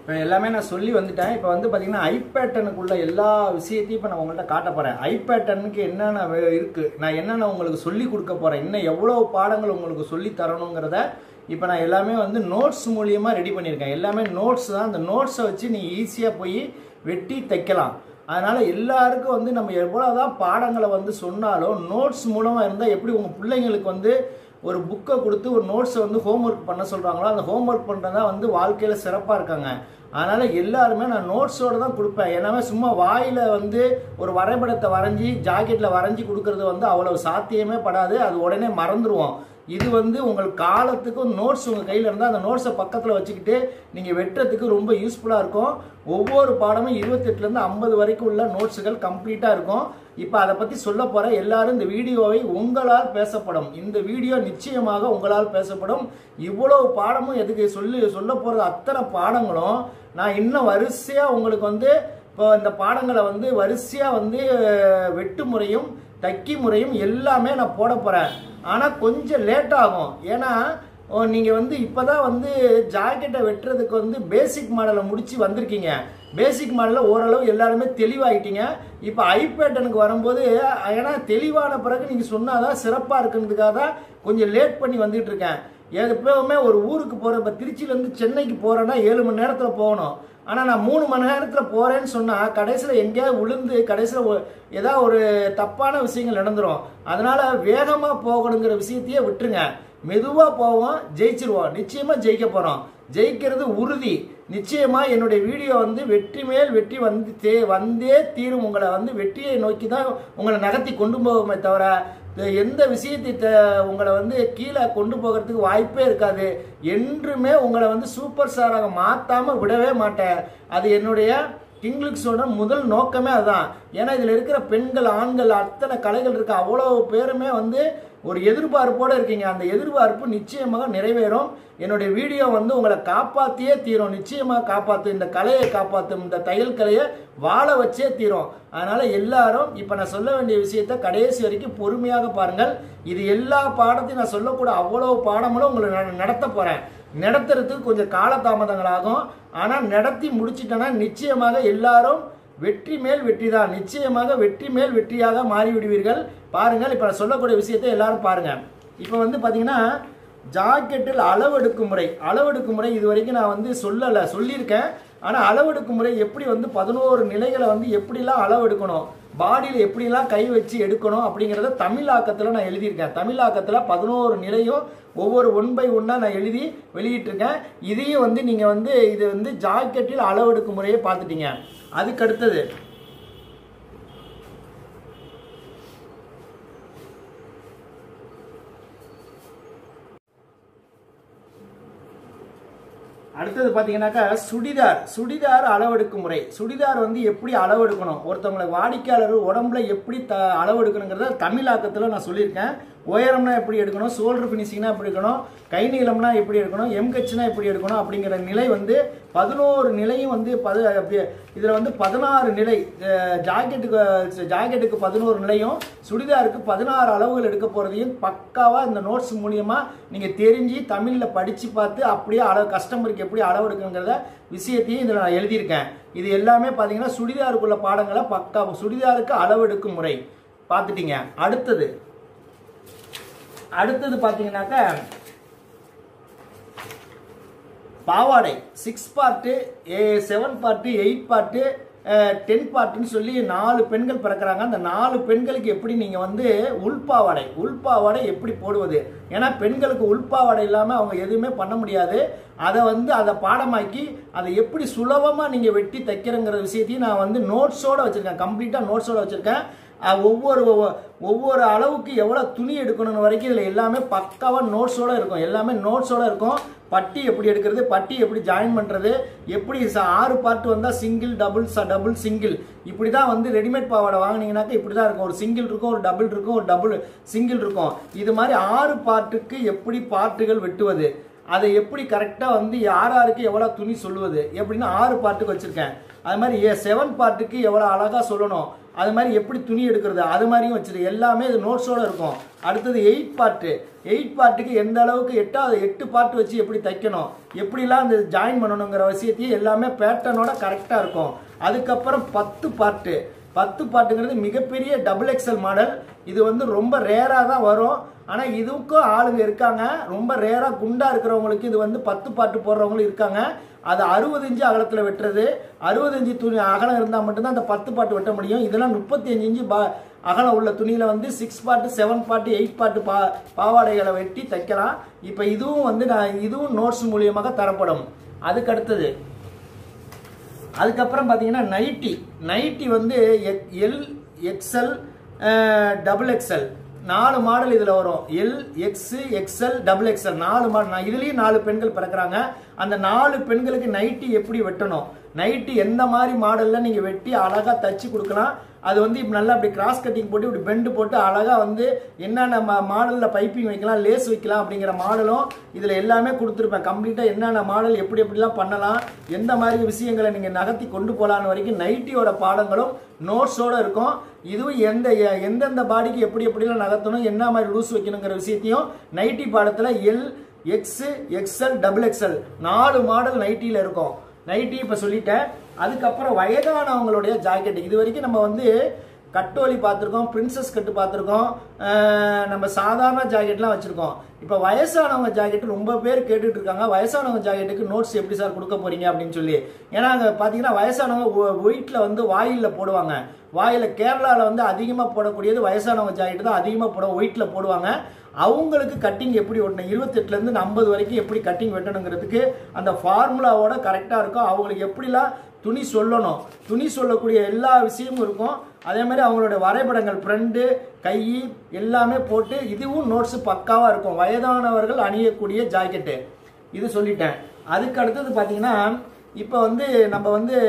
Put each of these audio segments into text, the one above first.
இப்போ எல்லாமே நான் சொல்லி வந்துட்டேன் இப்போ வந்து பார்த்தீங்கன்னா ஐ பேட்டர்னுக்குள்ள எல்லா விஷயத்தையும் இப்போ நான் உங்கள்கிட்ட காட்ட போகிறேன் ஐ பேட்டர்னுக்கு என்னென்ன வே- இருக்கு நான் என்னென்ன உங்களுக்கு சொல்லி கொடுக்க போகிறேன் இன்னும் எவ்வளோ பாடங்கள் உங்களுக்கு சொல்லி தரணுங்கிறத இப்போ நான் எல்லாமே வந்து நோட்ஸ் மூலியமாக ரெடி பண்ணியிருக்கேன் எல்லாமே நோட்ஸ் தான் அந்த நோட்ஸை வச்சு நீ ஈஸியாக போய் வெட்டி தைக்கலாம் அதனால எல்லாருக்கும் வந்து நம்ம எவ்வளோதான் பாடங்களை வந்து சொன்னாலும் நோட்ஸ் மூலமாக இருந்தால் எப்படி உங்கள் பிள்ளைங்களுக்கு வந்து ஒரு புக்கை கொடுத்து ஒரு நோட்ஸை வந்து ஹோம்ஒர்க் பண்ண சொல்கிறாங்களோ அந்த ஹோம்ஒர்க் பண்ணுறதா வந்து வாழ்க்கையில் சிறப்பாக இருக்காங்க அதனால் எல்லாருமே நான் நோட்ஸோடு தான் கொடுப்பேன் எல்லாமே சும்மா வாயில் வந்து ஒரு வரைபடத்தை வரைஞ்சி ஜாக்கெட்டில் வரைஞ்சி கொடுக்கறது வந்து அவ்வளவு சாத்தியமே படாது அது உடனே மறந்துடுவோம் இது வந்து உங்கள் காலத்துக்கும் நோட்ஸ் உங்கள் கையில் இருந்தால் அந்த நோட்ஸை பக்கத்தில் வச்சுக்கிட்டு நீங்கள் வெட்டுறதுக்கு ரொம்ப யூஸ்ஃபுல்லாக இருக்கும் ஒவ்வொரு பாடமும் இருபத்தெட்டுலேருந்து ஐம்பது வரைக்கும் உள்ள நோட்ஸுகள் கம்ப்ளீட்டாக இருக்கும் இப்போ அதை பற்றி சொல்ல போகிற எல்லாரும் இந்த வீடியோவை உங்களால் பேசப்படும் இந்த வீடியோ நிச்சயமாக உங்களால் பேசப்படும் இவ்வளவு பாடமும் எதுக்கு சொல்லி சொல்ல போகிறது அத்தனை பாடங்களும் நான் இன்னும் வரிசையாக உங்களுக்கு வந்து இப்போ இந்த பாடங்களை வந்து வரிசையாக வந்து அஹ், வெட்டு முறையும் தைக்கி முறையும் எல்லாமே நான் போட போகிறேன் ஆனால் கொஞ்சம் லேட் ஆகும் ஏன்னா ஓ, நீங்க வந்து இப்பதான் வந்து ஜாக்கெட்டை வெட்டுறதுக்கு வந்து பேசிக் மாடலை முடிச்சு வந்திருக்கீங்க பேசிக் மாடலில் ஓரளவு எல்லாருமே தெளிவாயிட்டீங்க இப்போ ஐபேட்டனுக்கு வரும்போது ஏன்னா தெளிவான பிறகு நீங்க சொன்னாதான் சிறப்பாக இருக்குன்றதுக்காக தான் கொஞ்சம் லேட் பண்ணி வந்துட்டு இருக்கேன் எப்பவுமே ஒரு ஊருக்கு போகிற இப்போ திருச்சியிலேருந்து சென்னைக்கு போகிறேன்னா ஏழு மணி நேரத்தில் போகணும் ஆனால் நான் மூணு மணி நேரத்தில் போகிறேன்னு சொன்னால் கடைசியில் எங்கேயாவது விழுந்து கடைசியில் ஏதாவது ஒரு தப்பான விஷயங்கள் நடந்துரும் அதனால வேகமாக போகணுங்கிற விஷயத்தையே விட்டுருங்க மெதுவாக போவோம் ஜெயிச்சிருவோம் நிச்சயமாக ஜெயிக்க போகிறோம் ஜெயிக்கிறது உறுதி நிச்சயமா என்னுடைய வீடியோ வந்து வெற்றி மேல் வெற்றி வந்து தே வந்தே தீரும் உங்களை வந்து வெற்றியை நோக்கி தான் உங்களை நகர்த்தி கொண்டு போகுமே தவிர இந்த எந்த விஷயத்தை த- உங்களை வந்து கீழே கொண்டு போகிறதுக்கு வாய்ப்பே இருக்காது என்றுமே உங்களை வந்து சூப்பர் ஸ்டாராக மாத்தாம விடவே மாட்டேன் அது என்னுடைய கிங்லிக்ஸோட முதல் நோக்கமே அதுதான் ஏன்னா இதில் இருக்கிற பெண்கள் ஆண்கள் அத்தனை கலைகள் இருக்கு அவ்வளோ பேருமே வந்து ஒரு எதிர்பார்ப்போட இருக்கீங்க அந்த எதிர்பார்ப்பு நிச்சயமாக நிறைவேறும் என்னுடைய வீடியோ வந்து உங்களை காப்பாத்தியே தீரும் நிச்சயமாக காப்பாற்றும் இந்த கலையை காப்பாற்றும் இந்த தையல் கலையை வாழ வச்சே தீரும் அதனால எல்லாரும் இப்போ நான் சொல்ல வேண்டிய விஷயத்த கடைசி வரைக்கும் பொறுமையாக பாருங்கள் இது எல்லா பாடத்தையும் நான் சொல்லக்கூட அவ்வளோ பாடங்களும் உங்களை நான் நடத்த போறேன் நடத்துறதுக்கு கொஞ்சம் காலதாமதங்கள் ஆகும் ஆனால் நடத்தி முடிச்சிட்டேன்னா நிச்சயமாக எல்லாரும் வெற்றி மேல் வெற்றி தான் நிச்சயமாக வெற்றி மேல் வெற்றியாக மாறிவிடுவீர்கள் பாருங்கள் இப்போ நான் சொல்லக்கூடிய விஷயத்தை எல்லாரும் பாருங்க இப்போ வந்து பார்த்தீங்கன்னா ஜாக்கெட்டில் அளவெடுக்கும் முறை அளவெடுக்கும் முறை இது வரைக்கும் நான் வந்து சொல்லலை சொல்லியிருக்கேன் ஆனால் அளவெடுக்கும் முறை எப்படி வந்து பதினோரு நிலைகளை வந்து எப்படிலாம் அளவெடுக்கணும் பாடியில் எப்படிலாம் கை வச்சு எடுக்கணும் அப்படிங்கிறத தமிழாக்கத்தில் நான் எழுதியிருக்கேன் தமிழாக்கத்தில் பதினோரு நிலையும் ஒவ்வொரு ஒன் பை ஒன்னாக நான் எழுதி வெளியிட்டிருக்கேன் இதையும் வந்து நீங்கள் வந்து இது வந்து ஜாக்கெட்டில் அளவெடுக்கும் முறையை பார்த்துட்டீங்க அதுக்கு அடுத்தது அடுத்தது பார்த்தீங்கன்னாக்கா சுடிதார் சுடிதார் அளவெடுக்கும் முறை சுடிதார் வந்து எப்படி அளவெடுக்கணும் ஒருத்தவங்களை வாடிக்கையாளர் உடம்புல எப்படி த அளவெடுக்கணுங்கிறத தமிழாக்கத்தில் நான் சொல்லியிருக்கேன் உயரம்னா எப்படி எடுக்கணும் ஷோல்டர் ஃபினிஷிங்னா எப்படி எடுக்கணும் கை நீளம்னா எப்படி எடுக்கணும் எம்கட்ச்னா எப்படி எடுக்கணும் அப்படிங்கிற நிலை வந்து பதினோரு நிலையும் வந்து பது இதில் வந்து பதினாறு நிலை அஹ், ஜாக்கெட்டுக்கு ஜாக்கெட்டுக்கு பதினோரு நிலையும் சுடிதாருக்கு பதினாறு அளவுகள் எடுக்க போகிறதையும் பக்காவாக இந்த நோட்ஸ் மூலியமாக நீங்கள் தெரிஞ்சு தமிழில் படித்து பார்த்து அப்படியே அளவு கஸ்டமருக்கு எப்படி அளவு எடுக்கணுங்கிறத விஷயத்தையும் இதில் நான் எழுதியிருக்கேன் இது எல்லாமே பார்த்தீங்கன்னா சுடிதாருக்குள்ள பாடங்களை பக்கா சுடிதாருக்கு அளவெடுக்கும் முறை பார்த்துட்டீங்க அடுத்தது அடுத்தது பார்த்தீங்கன்னாக்கா பாவாடை six part seven part eight part ten பார்ட்டுன்னு சொல்லி நாலு பெண்கள் பிறக்கிறாங்க அந்த நாலு பெண்களுக்கு எப்படி நீங்கள் வந்து உள்பாவாடை உள்பாவாடை எப்படி போடுவது ஏன்னா பெண்களுக்கு உள்பாவாடை இல்லாமல் அவங்க எதுவுமே பண்ண முடியாது அதை வந்து அதை பாடமாக்கி அதை எப்படி சுலபமாக நீங்கள் வெட்டி தைக்கிறங்கிற விஷயத்தையும் நான் வந்து நோட்ஸோடு வச்சுருக்கேன் கம்ப்ளீட்டாக நோட்ஸோடு வச்சுருக்கேன் அஹ் ஒவ்வொரு ஒவ்வொ- ஒவ்வொரு அளவுக்கு எவ்வளோ துணி எடுக்கணும் வரைக்கும் இதில் எல்லாமே பக்காவாக நோட்ஸோட இருக்கும் எல்லாமே நோட்ஸோட இருக்கும் பட்டி எப்படி எடுக்கிறது பட்டி எப்படி ஜாயின் பண்ணுறது எப்படி ச- ஆறு பார்ட் வந்தால் சிங்கிள் டபுள் ச டபுள் சிங்கிள் இப்படி தான் வந்து ரெடிமேட் பாவாடை வாங்குனீங்கன்னாக்கா இப்படி தான் இருக்கும் ஒரு சிங்கிள் இருக்கும் ஒரு டபுள் இருக்கும் ஒரு டபுள் சிங்கிள் இருக்கும் இது மாதிரி ஆறு பார்ட்டுக்கு எப்படி பார்ட்டுகள் வெட்டுவது அதை எப்படி கரெக்டாக வந்து யார் யாருக்கு எவ்வளோ துணி சொல்லுவது எப்படின்னு ஆறு பார்ட்டுக்கு வச்சுருக்கேன் அது மாதிரி ஏ செவன் பார்ட்டுக்கு எவ்வளோ அழகாக சொல்லணும் அது மாதிரி எப்படி துணி எடுக்கிறது அது மாதிரியும் வச்சிருக்கு எல்லாமே இது நோட்ஸோட இருக்கும் அடுத்தது எயிட் பார்ட்டு எயிட் பார்ட்டுக்கு எந்த அளவுக்கு எட்டாவது எட்டு பார்ட் வச்சு எப்படி தைக்கணும் எப்படிலாம் அந்த ஜாயின் பண்ணணுங்கிற விஷயத்தையும் எல்லாமே பேட்டர்னோட கரெக்டாக இருக்கும் அதுக்கப்புறம் பத்து பார்ட்டு பத்து பாட்டுங்கிறது மிகப்பெரிய டபுள் எக்ஸல் மாடல் இது வந்து ரொம்ப ரேராக தான் வரும் ஆனால் இதுக்கும் ஆளுங்க இருக்காங்க ரொம்ப ரேராக குண்டாக இருக்கிறவங்களுக்கு இது வந்து பத்து பாட்டு போடுறவங்களும் இருக்காங்க அது அறுபது இன்ச்சு அகலத்தில் வெட்டுறது அறுபது இன்ச்சு துணி அகலம் இருந்தால் மட்டும்தான் அந்த பத்து பாட்டு வெட்ட முடியும் இதெல்லாம் முப்பத்தி அஞ்சு இன்ச்சு பா அகலம் உள்ள துணியில் வந்து சிக்ஸ் பாட்டு செவன் பாட்டு எயிட் பாட்டு பா பாவாடைகளை வெட்டி தைக்கலாம் இப்போ இதுவும் வந்து நான் இதுவும் நோட்ஸ் மூலியமாக தரப்படும் அதுக்கு அடுத்தது அதுக்கப்புறம் பார்த்தீங்கன்னா நைட்டி நைட்டி வந்து எல் எக்ஸ்எல் டபுள் எக்ஸ்எல் நாலு மாடல் இதில் வரும் L X XL double XL நாலு மாடல் இதுலேயும் நாலு பெண்கள் பிறக்கிறாங்க அந்த நாலு பெண்களுக்கு நைட்டி எப்படி வெட்டணும் நைட்டி எந்த மாதிரி மாடலில் நீங்கள் வெட்டி அழகாக தச்சு கொடுக்கலாம் அது வந்து இப்போ நல்லா அப்படி கிராஸ் கட்டிங் போட்டு இப்படி பெண்டு போட்டு அழகாக வந்து என்னென்ன மாடலில் பைப்பிங் வைக்கலாம் லேஸ் வைக்கலாம் அப்படிங்கிற மாடலும் இதில் எல்லாமே கொடுத்துருப்பேன் கம்ப்ளீட்டாக என்னென்ன மாடல் எப்படி எப்படிலாம் பண்ணலாம் எந்த மாதிரி விஷயங்களை நீங்கள் நகர்த்தி கொண்டு போகலான்னு வரைக்கும் நைட்டியோட பாடங்களும் நோட்ஸோட இருக்கும் இதுவும் எந்த எ- எந்தெந்த பாடிக்கு எப்படி எப்படிலாம் நகர்த்தணும் என்ன மாதிரி லூஸ் வைக்கணுங்கிற விஷயத்தையும் நைட்டி பாடத்தில் L X XL double XL நாலு மாடல் நைட்டியில் இருக்கும் நைட்டி இப்போ சொல்லிட்டேன் அதுக்கப்புறம் வயதானவங்களுடைய ஜாக்கெட் இது வரைக்கும் நம்ம வந்து கட்டோலி பார்த்துருக்கோம் பிரின்சஸ் கட்டு பார்த்துருக்கோம் அஹ் நம்ம சாதாரண ஜாக்கெட்லாம் வச்சுருக்கோம் இப்போ வயசானவங்க ஜாக்கெட் ரொம்ப பேர் கேட்டுட்டு இருக்காங்க வயசானவங்க ஜாக்கெட்டுக்கு நோட்ஸ் எப்படி சார் கொடுக்க போறீங்க அப்படின்னு சொல்லி ஏன்னா அங்கே பார்த்தீங்கன்னா வயசானவங்க ஒயிட்டில் வந்து வாயிலில் போடுவாங்க வாயில் கேரளாவில் வந்து அதிகமாக போடக்கூடியது வயசானவங்க ஜாக்கெட் தான் அதிகமாக போட ஒயிட்டில் போடுவாங்க அவங்களுக்கு கட்டிங் எப்படி வெட்டணும் இருபத்தெட்டுலேருந்து ஐம்பது வரைக்கும் எப்படி கட்டிங் வெட்டணுங்கிறதுக்கு அந்த ஃபார்முலாவோட கரெக்டாக இருக்கும் அவங்களுக்கு எப்படிலாம் துணி சொல்லணும் துணி சொல்லக்கூடிய எல்லா விஷயமும் இருக்கும் அதே மாதிரி அவங்களோட வரைபடங்கள் ஃப்ரண்ட்டு கை எல்லாமே போட்டு இதுவும் நோட்ஸ் பக்காவாக இருக்கும் வயதானவர்கள் அணியக்கூடிய ஜாக்கெட்டு இது சொல்லிட்டேன் அதுக்கு அடுத்தது பார்த்தீங்கன்னா இப்போ வந்து நம்ம வந்து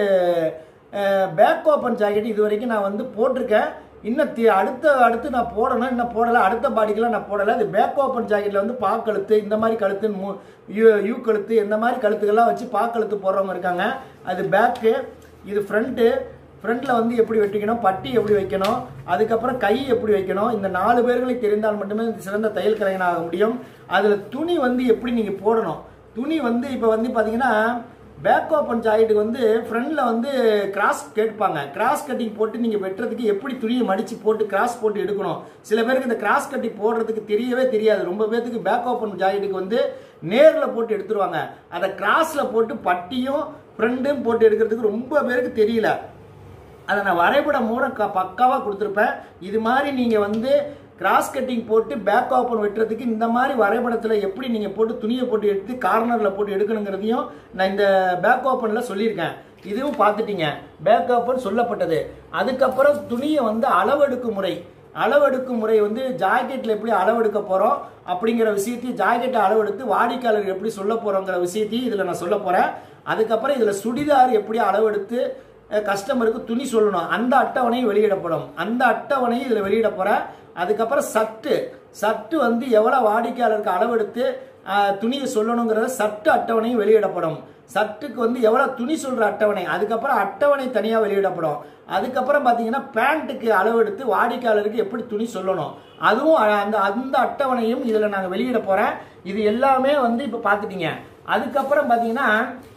பேக் ஓப்பன் ஜாக்கெட் இது வரைக்கும் நான் வந்து போட்டிருக்கேன் இன்னும் தி- அடுத்த அடுத்து நான் போடணும் இன்னும் போடலை அடுத்த பாடிக்கெல்லாம் நான் போடலை அது பேக் ஓப்பன் ஜாக்கெட்டில் வந்து பா கழுத்து இந்த மாதிரி கழுத்து மூ யூ யூ கழுத்து இந்த மாதிரி கழுத்துக்கெல்லாம் வச்சு பா கழுத்து போடுறவங்க இருக்காங்க அது பேக்கு இது ஃப்ரண்ட்டு ஃப்ரண்ட்டில் வந்து எப்படி வெட்டிக்கணும் பட்டி எப்படி வைக்கணும் அதுக்கப்புறம் கை எப்படி வைக்கணும் இந்த நாலு பேர்களுக்கு தெரிந்தால் மட்டுமே இந்த சிறந்த தையல் கலைஞனாக முடியும் அதில் துணி வந்து எப்படி நீங்கள் போடணும் துணி வந்து இப்போ வந்து பார்த்தீங்கன்னா பேக் ஓப்பன் ஜாக்கெட்டுக்கு வந்து ஃப்ரண்ட்ல வந்து கிராஸ் கேட்பாங்க கிராஸ் கட்டிங் போட்டு நீங்கள் வெட்டுறதுக்கு எப்படி துணியை மடிச்சு போட்டு கிராஸ் போட்டு எடுக்கணும் சில பேருக்கு இந்த கிராஸ் கட்டிங் போடுறதுக்கு தெரியவே தெரியாது ரொம்ப பேர்த்துக்கு பேக் ஓப்பன் ஜாக்கெட்டுக்கு வந்து நேரில் போட்டு எடுத்துருவாங்க அதை கிராஸ்ல போட்டு பட்டியும் ஃப்ரண்ட்டும் போட்டு எடுக்கிறதுக்கு ரொம்ப பேருக்கு தெரியல அதை நான் வரைபடம் மூட க பக்காவாக கொடுத்துருப்பேன் இது மாதிரி நீங்கள் வந்து கிராஸ் கட்டிங் போட்டு பேக் ஓப்பன் வெட்டுறதுக்கு இந்த மாதிரி வரைபடத்தில் எப்படி நீங்கள் போட்டு துணியை போட்டு எடுத்து கார்னரில் போட்டு எடுக்கணுங்கிறதையும் நான் இந்த பேக் ஓப்பனில் சொல்லியிருக்கேன் இதுவும் பார்த்துட்டீங்க பேக் ஓப்பன் சொல்லப்பட்டது அதுக்கப்புறம் துணியை வந்து அளவெடுக்கும் முறை அளவெடுக்கும் முறை வந்து ஜாக்கெட்டில் எப்படி அளவெடுக்க போகிறோம் அப்படிங்கிற விஷயத்தையும் ஜாக்கெட்டை அளவெடுத்து வாடிக்கையாளர் எப்படி சொல்ல போகிறோங்கிற விஷயத்தையும் இதில் நான் சொல்ல போகிறேன் அதுக்கப்புறம் இதில் சுடிதார் எப்படி அளவெடுத்து அஹ், கஸ்டமருக்கு துணி சொல்லணும் அந்த அட்டவணையும் வெளியிடப்படும் அந்த அட்டவணையும் இதில் வெளியிட போகிறேன் அதுக்கப்புறம் சட்டு சட்டு வந்து எவ்வளோ வாடிக்கையாளருக்கு அளவெடுத்து அஹ், துணியை சொல்லணுங்கிறத சட்டு அட்டவணையும் வெளியிடப்படும் சட்டுக்கு வந்து எவ்வளோ துணி சொல்கிற அட்டவணை அதுக்கப்புறம் அட்டவணை தனியாக வெளியிடப்படும் அதுக்கப்புறம் பார்த்தீங்கன்னா பேண்ட்டுக்கு அளவெடுத்து வாடிக்கையாளருக்கு எப்படி துணி சொல்லணும் அதுவும் அ- அந்த அந்த அட்டவணையும் இதில் நாங்கள் வெளியிட போகிறேன் இது எல்லாமே வந்து இப்போ பார்த்துட்டீங்க அதுக்கப்புறம் பார்த்தீங்கன்னா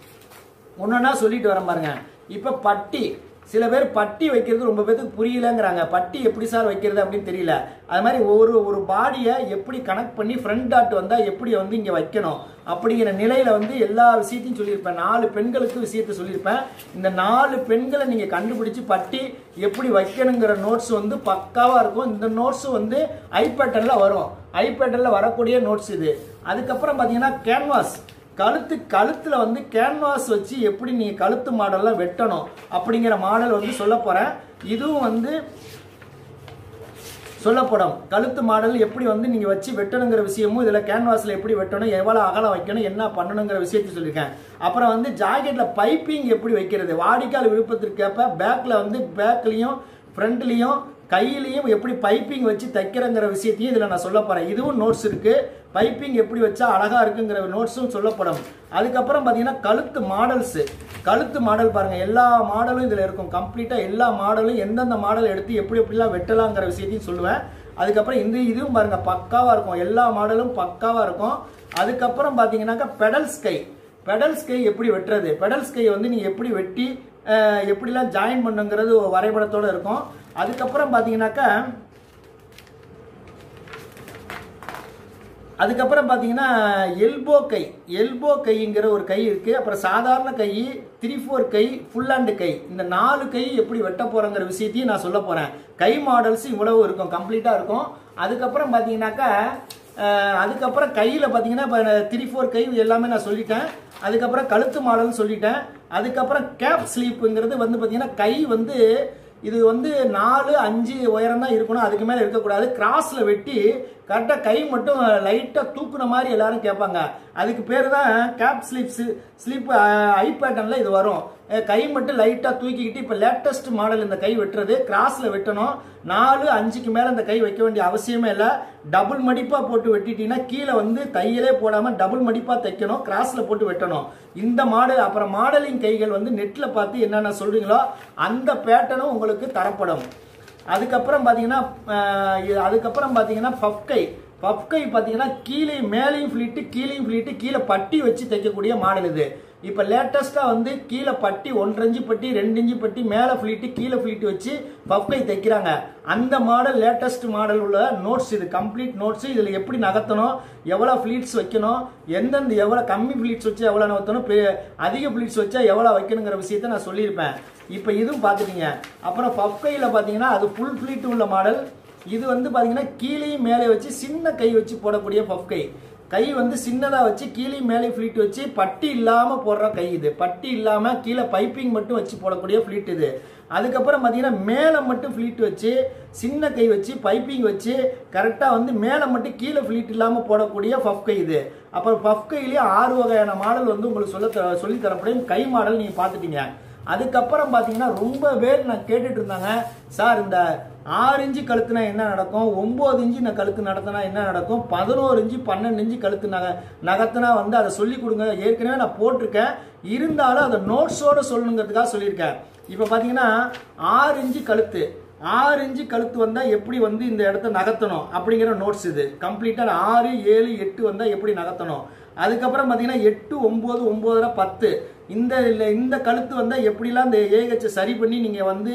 ஒன்றா சொல்லிட்டு வரேன் பாருங்க இப்போ பட்டி சில பேர் பட்டி வைக்கிறது ரொம்ப பேருக்கு புரியலங்கிறாங்க பட்டி எப்படி சார் வைக்கிறது அப்படின்னு தெரியல அது மாதிரி ஒரு ஒரு பாடியை எப்படி கனெக்ட் பண்ணி ஃப்ரண்ட் டாட் வந்தால் எப்படி வந்து இங்கே வைக்கணும் அப்படிங்கிற நிலையில வந்து எல்லா விஷயத்தையும் சொல்லியிருப்பேன் நாலு பெண்களுக்கு விஷயத்தை சொல்லியிருப்பேன் இந்த நாலு பெண்களை நீங்கள் கண்டுபிடிச்சு பட்டி எப்படி வைக்கணுங்கிற நோட்ஸ் வந்து பக்காவாக இருக்கும் இந்த நோட்ஸ் வந்து ஐபேட்டனில் வரும் ஐபேட்டனில் வரக்கூடிய நோட்ஸ் இது அதுக்கப்புறம் பார்த்தீங்கன்னா கேன்வாஸ் கழுத்து கழுத்துல வந்து கேன்வாஸ் வச்சு எப்படி நீங்க கழுத்து மாடல்லாம் வெட்டணும் அப்படிங்கிற மாடல் வந்து சொல்ல போறேன் இதுவும் வந்து சொல்லப்படும் கழுத்து மாடல் எப்படி வந்து நீங்க வச்சு வெட்டணுங்கிற விஷயமும் இதுல கேன்வாஸ்ல எப்படி வெட்டணும் எவ்வளவு அகலம் வைக்கணும் என்ன பண்ணணுங்கிற விஷயத்தை சொல்லியிருக்கேன் அப்புறம் வந்து ஜாக்கெட்ல பைப்பிங் எப்படி வைக்கிறது வாடிக்கையாளர் விருப்பத்திற்கேற்ப பேக்ல வந்து பேக்லயும் ஃப்ரண்ட்லயும் கையிலையும் எப்படி பைப்பிங் வச்சு தைக்கிறங்கிற விஷயத்தையும் இதில் நான் சொல்ல போகிறேன் இதுவும் நோட்ஸ் இருக்கு பைப்பிங் எப்படி வச்சா அழகா இருக்குங்கிற நோட்ஸும் சொல்லப்படும் அதுக்கப்புறம் பார்த்தீங்கன்னா கழுத்து மாடல்ஸ் கழுத்து மாடல் பாருங்க எல்லா மாடலும் இதில் இருக்கும் கம்ப்ளீட்டாக எல்லா மாடலும் எந்தெந்த மாடல் எடுத்து எப்படி எப்படிலாம் வெட்டலாங்கிற விஷயத்தையும் சொல்லுவேன் அதுக்கப்புறம் இந்த இதுவும் பாருங்க பக்காவாக இருக்கும் எல்லா மாடலும் பக்காவாக இருக்கும் அதுக்கப்புறம் பார்த்தீங்கன்னாக்கா பெடல் ஸ்கை பெடல் ஸ்கை எப்படி வெட்டுறது பெடல் ஸ்கை வந்து நீங்கள் எப்படி வெட்டி அஹ், எப்படிலாம் ஜாயின் பண்ணுங்கிறது ஒரு வரைபடத்தோட இருக்கும் அதுக்கப்புறம் பார்த்தீங்கன்னாக்கா அதுக்கப்புறம் பார்த்தீங்கன்னா எல்போ கை எல்போ கைங்கிற ஒரு கை இருக்கு அப்புறம் சாதாரண கை த்ரீ ஃபோர் கை ஃபுல் ஹேண்ட் கை இந்த நாலு கை எப்படி வெட்ட போறங்கிற விஷயத்தையும் நான் சொல்ல போறேன் கை மாடல்ஸ் இவ்வளவு இருக்கும் கம்ப்ளீட்டா இருக்கும் அதுக்கப்புறம் பார்த்தீங்கன்னாக்கா அஹ், அதுக்கப்புறம் கையில் பார்த்தீங்கன்னா இப்போ த்ரீ ஃபோர் கை எல்லாமே நான் சொல்லிட்டேன் அதுக்கப்புறம் கழுத்து மாடல்னு சொல்லிட்டேன் அதுக்கப்புறம் கேப் ஸ்லீப்புங்கிறது வந்து பார்த்தீங்கன்னா கை வந்து இது வந்து நாலு அஞ்சு உயரம் தான் இருக்கணும் அதுக்கு மேலே இருக்கக்கூடாது கிராஸில் வெட்டி கரெக்டாக கை மட்டும் லைட்டாக தூக்குன மாதிரி எல்லாரும் கேட்பாங்க அதுக்கு பேர் தான் கேப் ஸ்லீப்ஸ் ஸ்லீப் ஐ பேட்டர்னில் இது வரும் அஹ் கை மட்டும் லைட்டாக தூக்கிக்கிட்டு இப்போ லேட்டஸ்ட் மாடல் இந்த கை வெட்டுறது கிராஸில் வெட்டணும் நாலு அஞ்சுக்கு மேலே இந்த கை வைக்க வேண்டிய அவசியமே இல்லை டபுள் மடிப்பாக போட்டு வெட்டிட்டீங்கன்னா கீழே வந்து தையலே போடாமல் டபுள் மடிப்பாக தைக்கணும் கிராஸில் போட்டு வெட்டணும் இந்த மாடல் அப்புறம் மாடலிங் கைகள் வந்து நெட்டில் பார்த்து என்னென்ன சொல்றீங்களோ அந்த பேட்டர்னும் உங்களுக்கு தரப்படும் அதுக்கப்புறம் பார்த்தீங்கன்னா அஹ், இது- அதுக்கப்புறம் பார்த்தீங்கன்னா பஃப்கை பஃப்கை பார்த்தீங்கன்னா கீழே மேலேயும் ஃபிளிட்டு கீழேயும் ஃபிளிட்டு கீழே பட்டி வச்சு தைக்கக்கூடிய மாடல் இது இப்போ லேட்டஸ்ட்டாக வந்து கீழே பட்டி ஒன்றரை இன்ச்சு பட்டி ரெண்டு இன்ச்சு பட்டி மேலே ஃபிளிட்டு கீழே ஃபிளிட்டு வச்சு பஃப்கை தைக்கிறாங்க அந்த மாடல் லேட்டஸ்ட் மாடல் உள்ள நோட்ஸ் இது கம்ப்ளீட் நோட்ஸ் இதில் எப்படி நகர்த்தணும் எவ்வளோ ஃபிளீட்ஸ் வைக்கணும் எந்தெந்த எவ்வளோ கம்மி ஃபிளீட்ஸ் வச்சு எவ்வளோ நகர்த்தணும் பெ- அதிக ஃபிளீட்ஸ் வச்சா எவ்வளோ வைக்கணுங்கிற விஷயத்த நான் சொல்லியிருப்பேன் இப்போ இதுவும் பார்த்துட்டீங்க அப்புறம் பஃப்கையில் பார்த்தீங்கன்னா அது ஃபுல் ஃபிளீட் உள்ள மாடல் இது வந்து பார்த்தீங்கன்னா கீழேயும் மேலே வச்சு சின்ன கை வச்சு போடக்கூடிய பஃப்கை கை வந்து சின்னதாக வச்சு கீழேயும் மேலே ஃப்ளீட் வச்சு பட்டி இல்லாமல் போடுற கை இது பட்டி இல்லாமல் கீழே பைப்பிங் மட்டும் வச்சு போடக்கூடிய ஃப்ளீட் இது அதுக்கப்புறம் பார்த்தீங்கன்னா மேலே மட்டும் ஃப்ளீட் வச்சு சின்ன கை வச்சு பைப்பிங் வச்சு கரெக்டாக வந்து மேலே மட்டும் கீழே ஃப்ளீட் இல்லாமல் போடக்கூடிய பஃப் கை இது அப்புறம் பஃப் கையிலேயே ஆறு வகையான மாடல் வந்து உங்களுக்கு சொல்ல த- சொல்லி தரப்படும் கை மாடல் நீங்கள் பார்த்துட்டீங்க அதுக்கப்புறம் பார்த்தீங்கன்னா ரொம்ப பேர் நான் கேட்டுட்டு இருந்தாங்க சார் இந்த ஆறு இன்ச்சு கழுத்துனா என்ன நடக்கும் ஒம்பது இன்ச்சு நான் கழுத்து நடத்தினா என்ன நடக்கும் பதினோரு இன்ச்சு பன்னெண்டு இன்ச்சு கழுத்து நக நகர்த்தினா வந்து அதை சொல்லி கொடுங்க ஏற்கனவே நான் போட்டிருக்கேன் இருந்தாலும் அதை நோட்ஸோட சொல்லணுங்கிறதுக்காக சொல்லியிருக்கேன் இப்போ பார்த்தீங்கன்னா ஆறு இன்ச்சு கழுத்து ஆறு இன்ச்சு கழுத்து வந்தால் எப்படி வந்து இந்த இடத்த நகர்த்தணும் அப்படிங்கிற நோட்ஸ் இது கம்ப்ளீட்டாக ஆறு ஏழு எட்டு வந்தால் எப்படி நகர்த்தணும் அதுக்கப்புறம் பார்த்தீங்கன்னா எட்டு ஒம்பது ஒம்போதரை பத்து இந்த இல்ல இந்த கழுத்து வந்தால் எப்படிலாம் இந்த ஏஹெச்சை சரி பண்ணி நீங்கள் வந்து